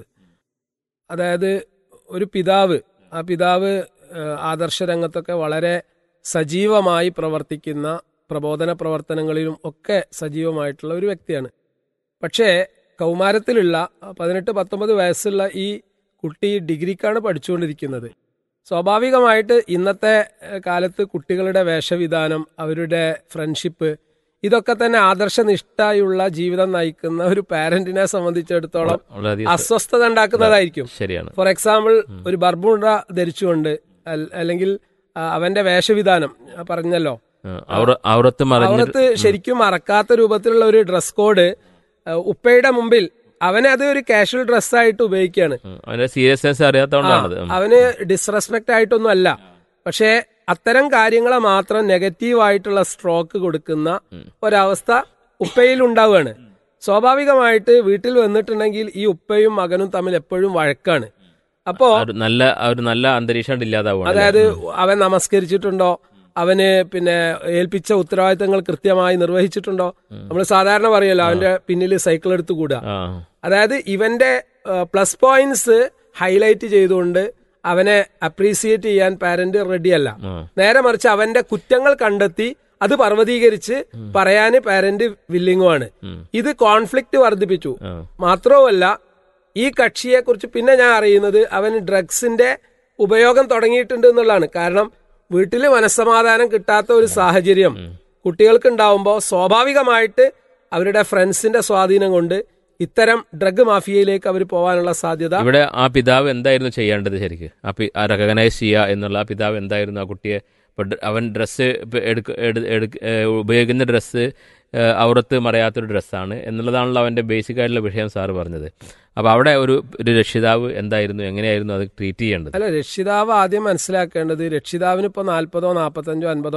അതായത് ഒരു പിതാവ് ആ പിതാവ് ആ, ആദർശ രംഗത്തൊക്കെ വളരെ സജീവമായി പ്രവർത്തിക്കുന്ന പ്രബോധന പ്രവർത്തനങ്ങളിലും ഒക്കെ സജീവമായിട്ടുള്ള ഒരു വ്യക്തിയാണ് പക്ഷേ കൗമാരത്തിലുള്ള പതിനെട്ട് പത്തൊമ്പത് വയസ്സുള്ള ഈ കുട്ടി ഡിഗ്രിക്കാണ് പഠിച്ചുകൊണ്ടിരിക്കുന്നത് സ്വാഭാവികമായിട്ട് ഇന്നത്തെ ഏഹ്, കാലത്ത് കുട്ടികളുടെ വേഷവിധാനം അവരുടെ ഫ്രണ്ട്ഷിപ്പ് ഇതൊക്കെ തന്നെ ആദർശനിഷ്ഠായുള്ള ജീവിതം നയിക്കുന്ന ഒരു പാരന്റിനെ സംബന്ധിച്ചിടത്തോളം വളരെയധികം സ- അസ്വസ്ഥത ഉണ്ടാക്കുന്നതായിരിക്കും ശരിയാണ് ഫോർ എക്സാമ്പിൾ ഒരു ബർബുണ്ട ധരിച്ചുകൊണ്ട് അൽ- അല്ലെങ്കിൽ ആ, അവന്റെ വേഷവിധാനം ഞാൻ പറഞ്ഞല്ലോ ആ, ഔറ- ഔറത്ത് മറിഞ്ഞ് അവിടത്ത് ശരിക്കും മറക്കാത്ത രൂപത്തിലുള്ള ഒരു ഡ്രസ് കോഡ് ഉപ്പയുടെ മുമ്പിൽ അവനെ അത് ഒരു കാഷ്വൽ ഡ്രസ്സായിട്ട് ഉപയോഗിക്കുകയാണ് ഉം, അതിന്റെ സീരിയസ്നെസ് അറിയാത്തതുകൊണ്ടാണത് ആ, അവന് ഡിസ്റെസ്പെക്ട് ആയിട്ടൊന്നും അല്ല പക്ഷേ അത്തരം കാര്യങ്ങളെ മാത്രം നെഗറ്റീവായിട്ടുള്ള സ്ട്രോക്ക് കൊടുക്കുന്ന ഒരവസ്ഥ ഉപ്പയിൽ ഉണ്ടാവുകയാണ് സ്വാഭാവികമായിട്ട് വീട്ടിൽ വന്നിട്ടുണ്ടെങ്കിൽ ഈ ഉപ്പയും മകനും തമ്മിൽ എപ്പോഴും വഴക്കാണ് അപ്പോ ആ ഒരു നല്ല ആ ഒരു നല്ല അന്തരീക്ഷം ഇല്ലാതാവുകയാണ് അതായത് അവൻ നമസ്കരിച്ചിട്ടുണ്ടോ അവന് പിന്നെ ഏൽപ്പിച്ച ഉത്തരവാദിത്തങ്ങൾ കൃത്യമായി നിർവഹിച്ചിട്ടുണ്ടോ നമ്മൾ സാധാരണ പറയല്ലോ അവന്റെ പിന്നിൽ സൈക്കിൾ എടുത്ത് കൂടുക ആ അതായത് ഇവന്റെ പ്ലസ് പോയിന്റ്സ് ഹൈലൈറ്റ് ചെയ്തുകൊണ്ട് അവനെ അപ്രീസിയേറ്റ് ചെയ്യാൻ പാരന്റ് റെഡിയല്ല ആ. നേരെ മറിച്ച് അവന്റെ കുറ്റങ്ങൾ കണ്ടെത്തി അത് പർവ്വതീകരിച്ച് പറയാന് പാരന്റ് വില്ലിങ്ങുമാണ് ഇത് കോൺഫ്ലിക്റ്റ് വർദ്ധിപ്പിച്ചു ആ. മാത്രവുമല്ല ഈ കക്ഷിയെ കുറിച്ച് പിന്നെ ഞാൻ അറിയുന്നത് അവൻ ഡ്രഗ്സിന്റെ ഉപയോഗം തുടങ്ങിയിട്ടുണ്ട് എന്നുള്ളതാണ് കാരണം വീട്ടിൽ മനസ്സമാധാനം കിട്ടാത്ത ഒരു സാഹചര്യം കുട്ടികൾക്ക് ഉണ്ടാവുമ്പോൾ സ്വാഭാവികമായിട്ട് അവരുടെ ഫ്രണ്ട്സിന്റെ സ്വാധീനം കൊണ്ട് ഇത്തരം ഡ്രഗ് മാഫിയയിലേക്ക് അവർ പോകാനുള്ള സാധ്യത ഇവിടെ ആ പിതാവ് എന്തായിരുന്നു ചെയ്യേണ്ടത് ശരിക്ക് ആ പി- ആ റെക്കഗ്നൈസ് ചെയ്യുക എന്നുള്ള ആ പിതാവ് എന്തായിരുന്നു ആ കുട്ടിയെ ഇപ്പോൾ അവൻ ഡ്രസ്സ് എടുക്ക എടു- എടുക്ക ഏഹ് ഉപയോഗിക്കുന്ന ഡ്രസ്സ് ഏഹ് ഔറത്ത് മറയാത്തൊരു ഡ്രസ്സാണ് എന്നുള്ളതാണല്ലോ അവൻ്റെ ബേസിക് ആയിട്ടുള്ള വിഷയം സാറ് പറഞ്ഞത് അപ്പോൾ അവിടെ ഒരു ഒരു രക്ഷിതാവ് എന്തായിരുന്നു എങ്ങനെയായിരുന്നു അത് ട്രീറ്റ് ചെയ്യേണ്ടത് അല്ല രക്ഷിതാവ് ആദ്യം മനസ്സിലാക്കേണ്ടത് രക്ഷിതാവിന് ഇപ്പോൾ നാൽപ്പതോ നാൽപ്പത്തഞ്ചോ അൻപതോ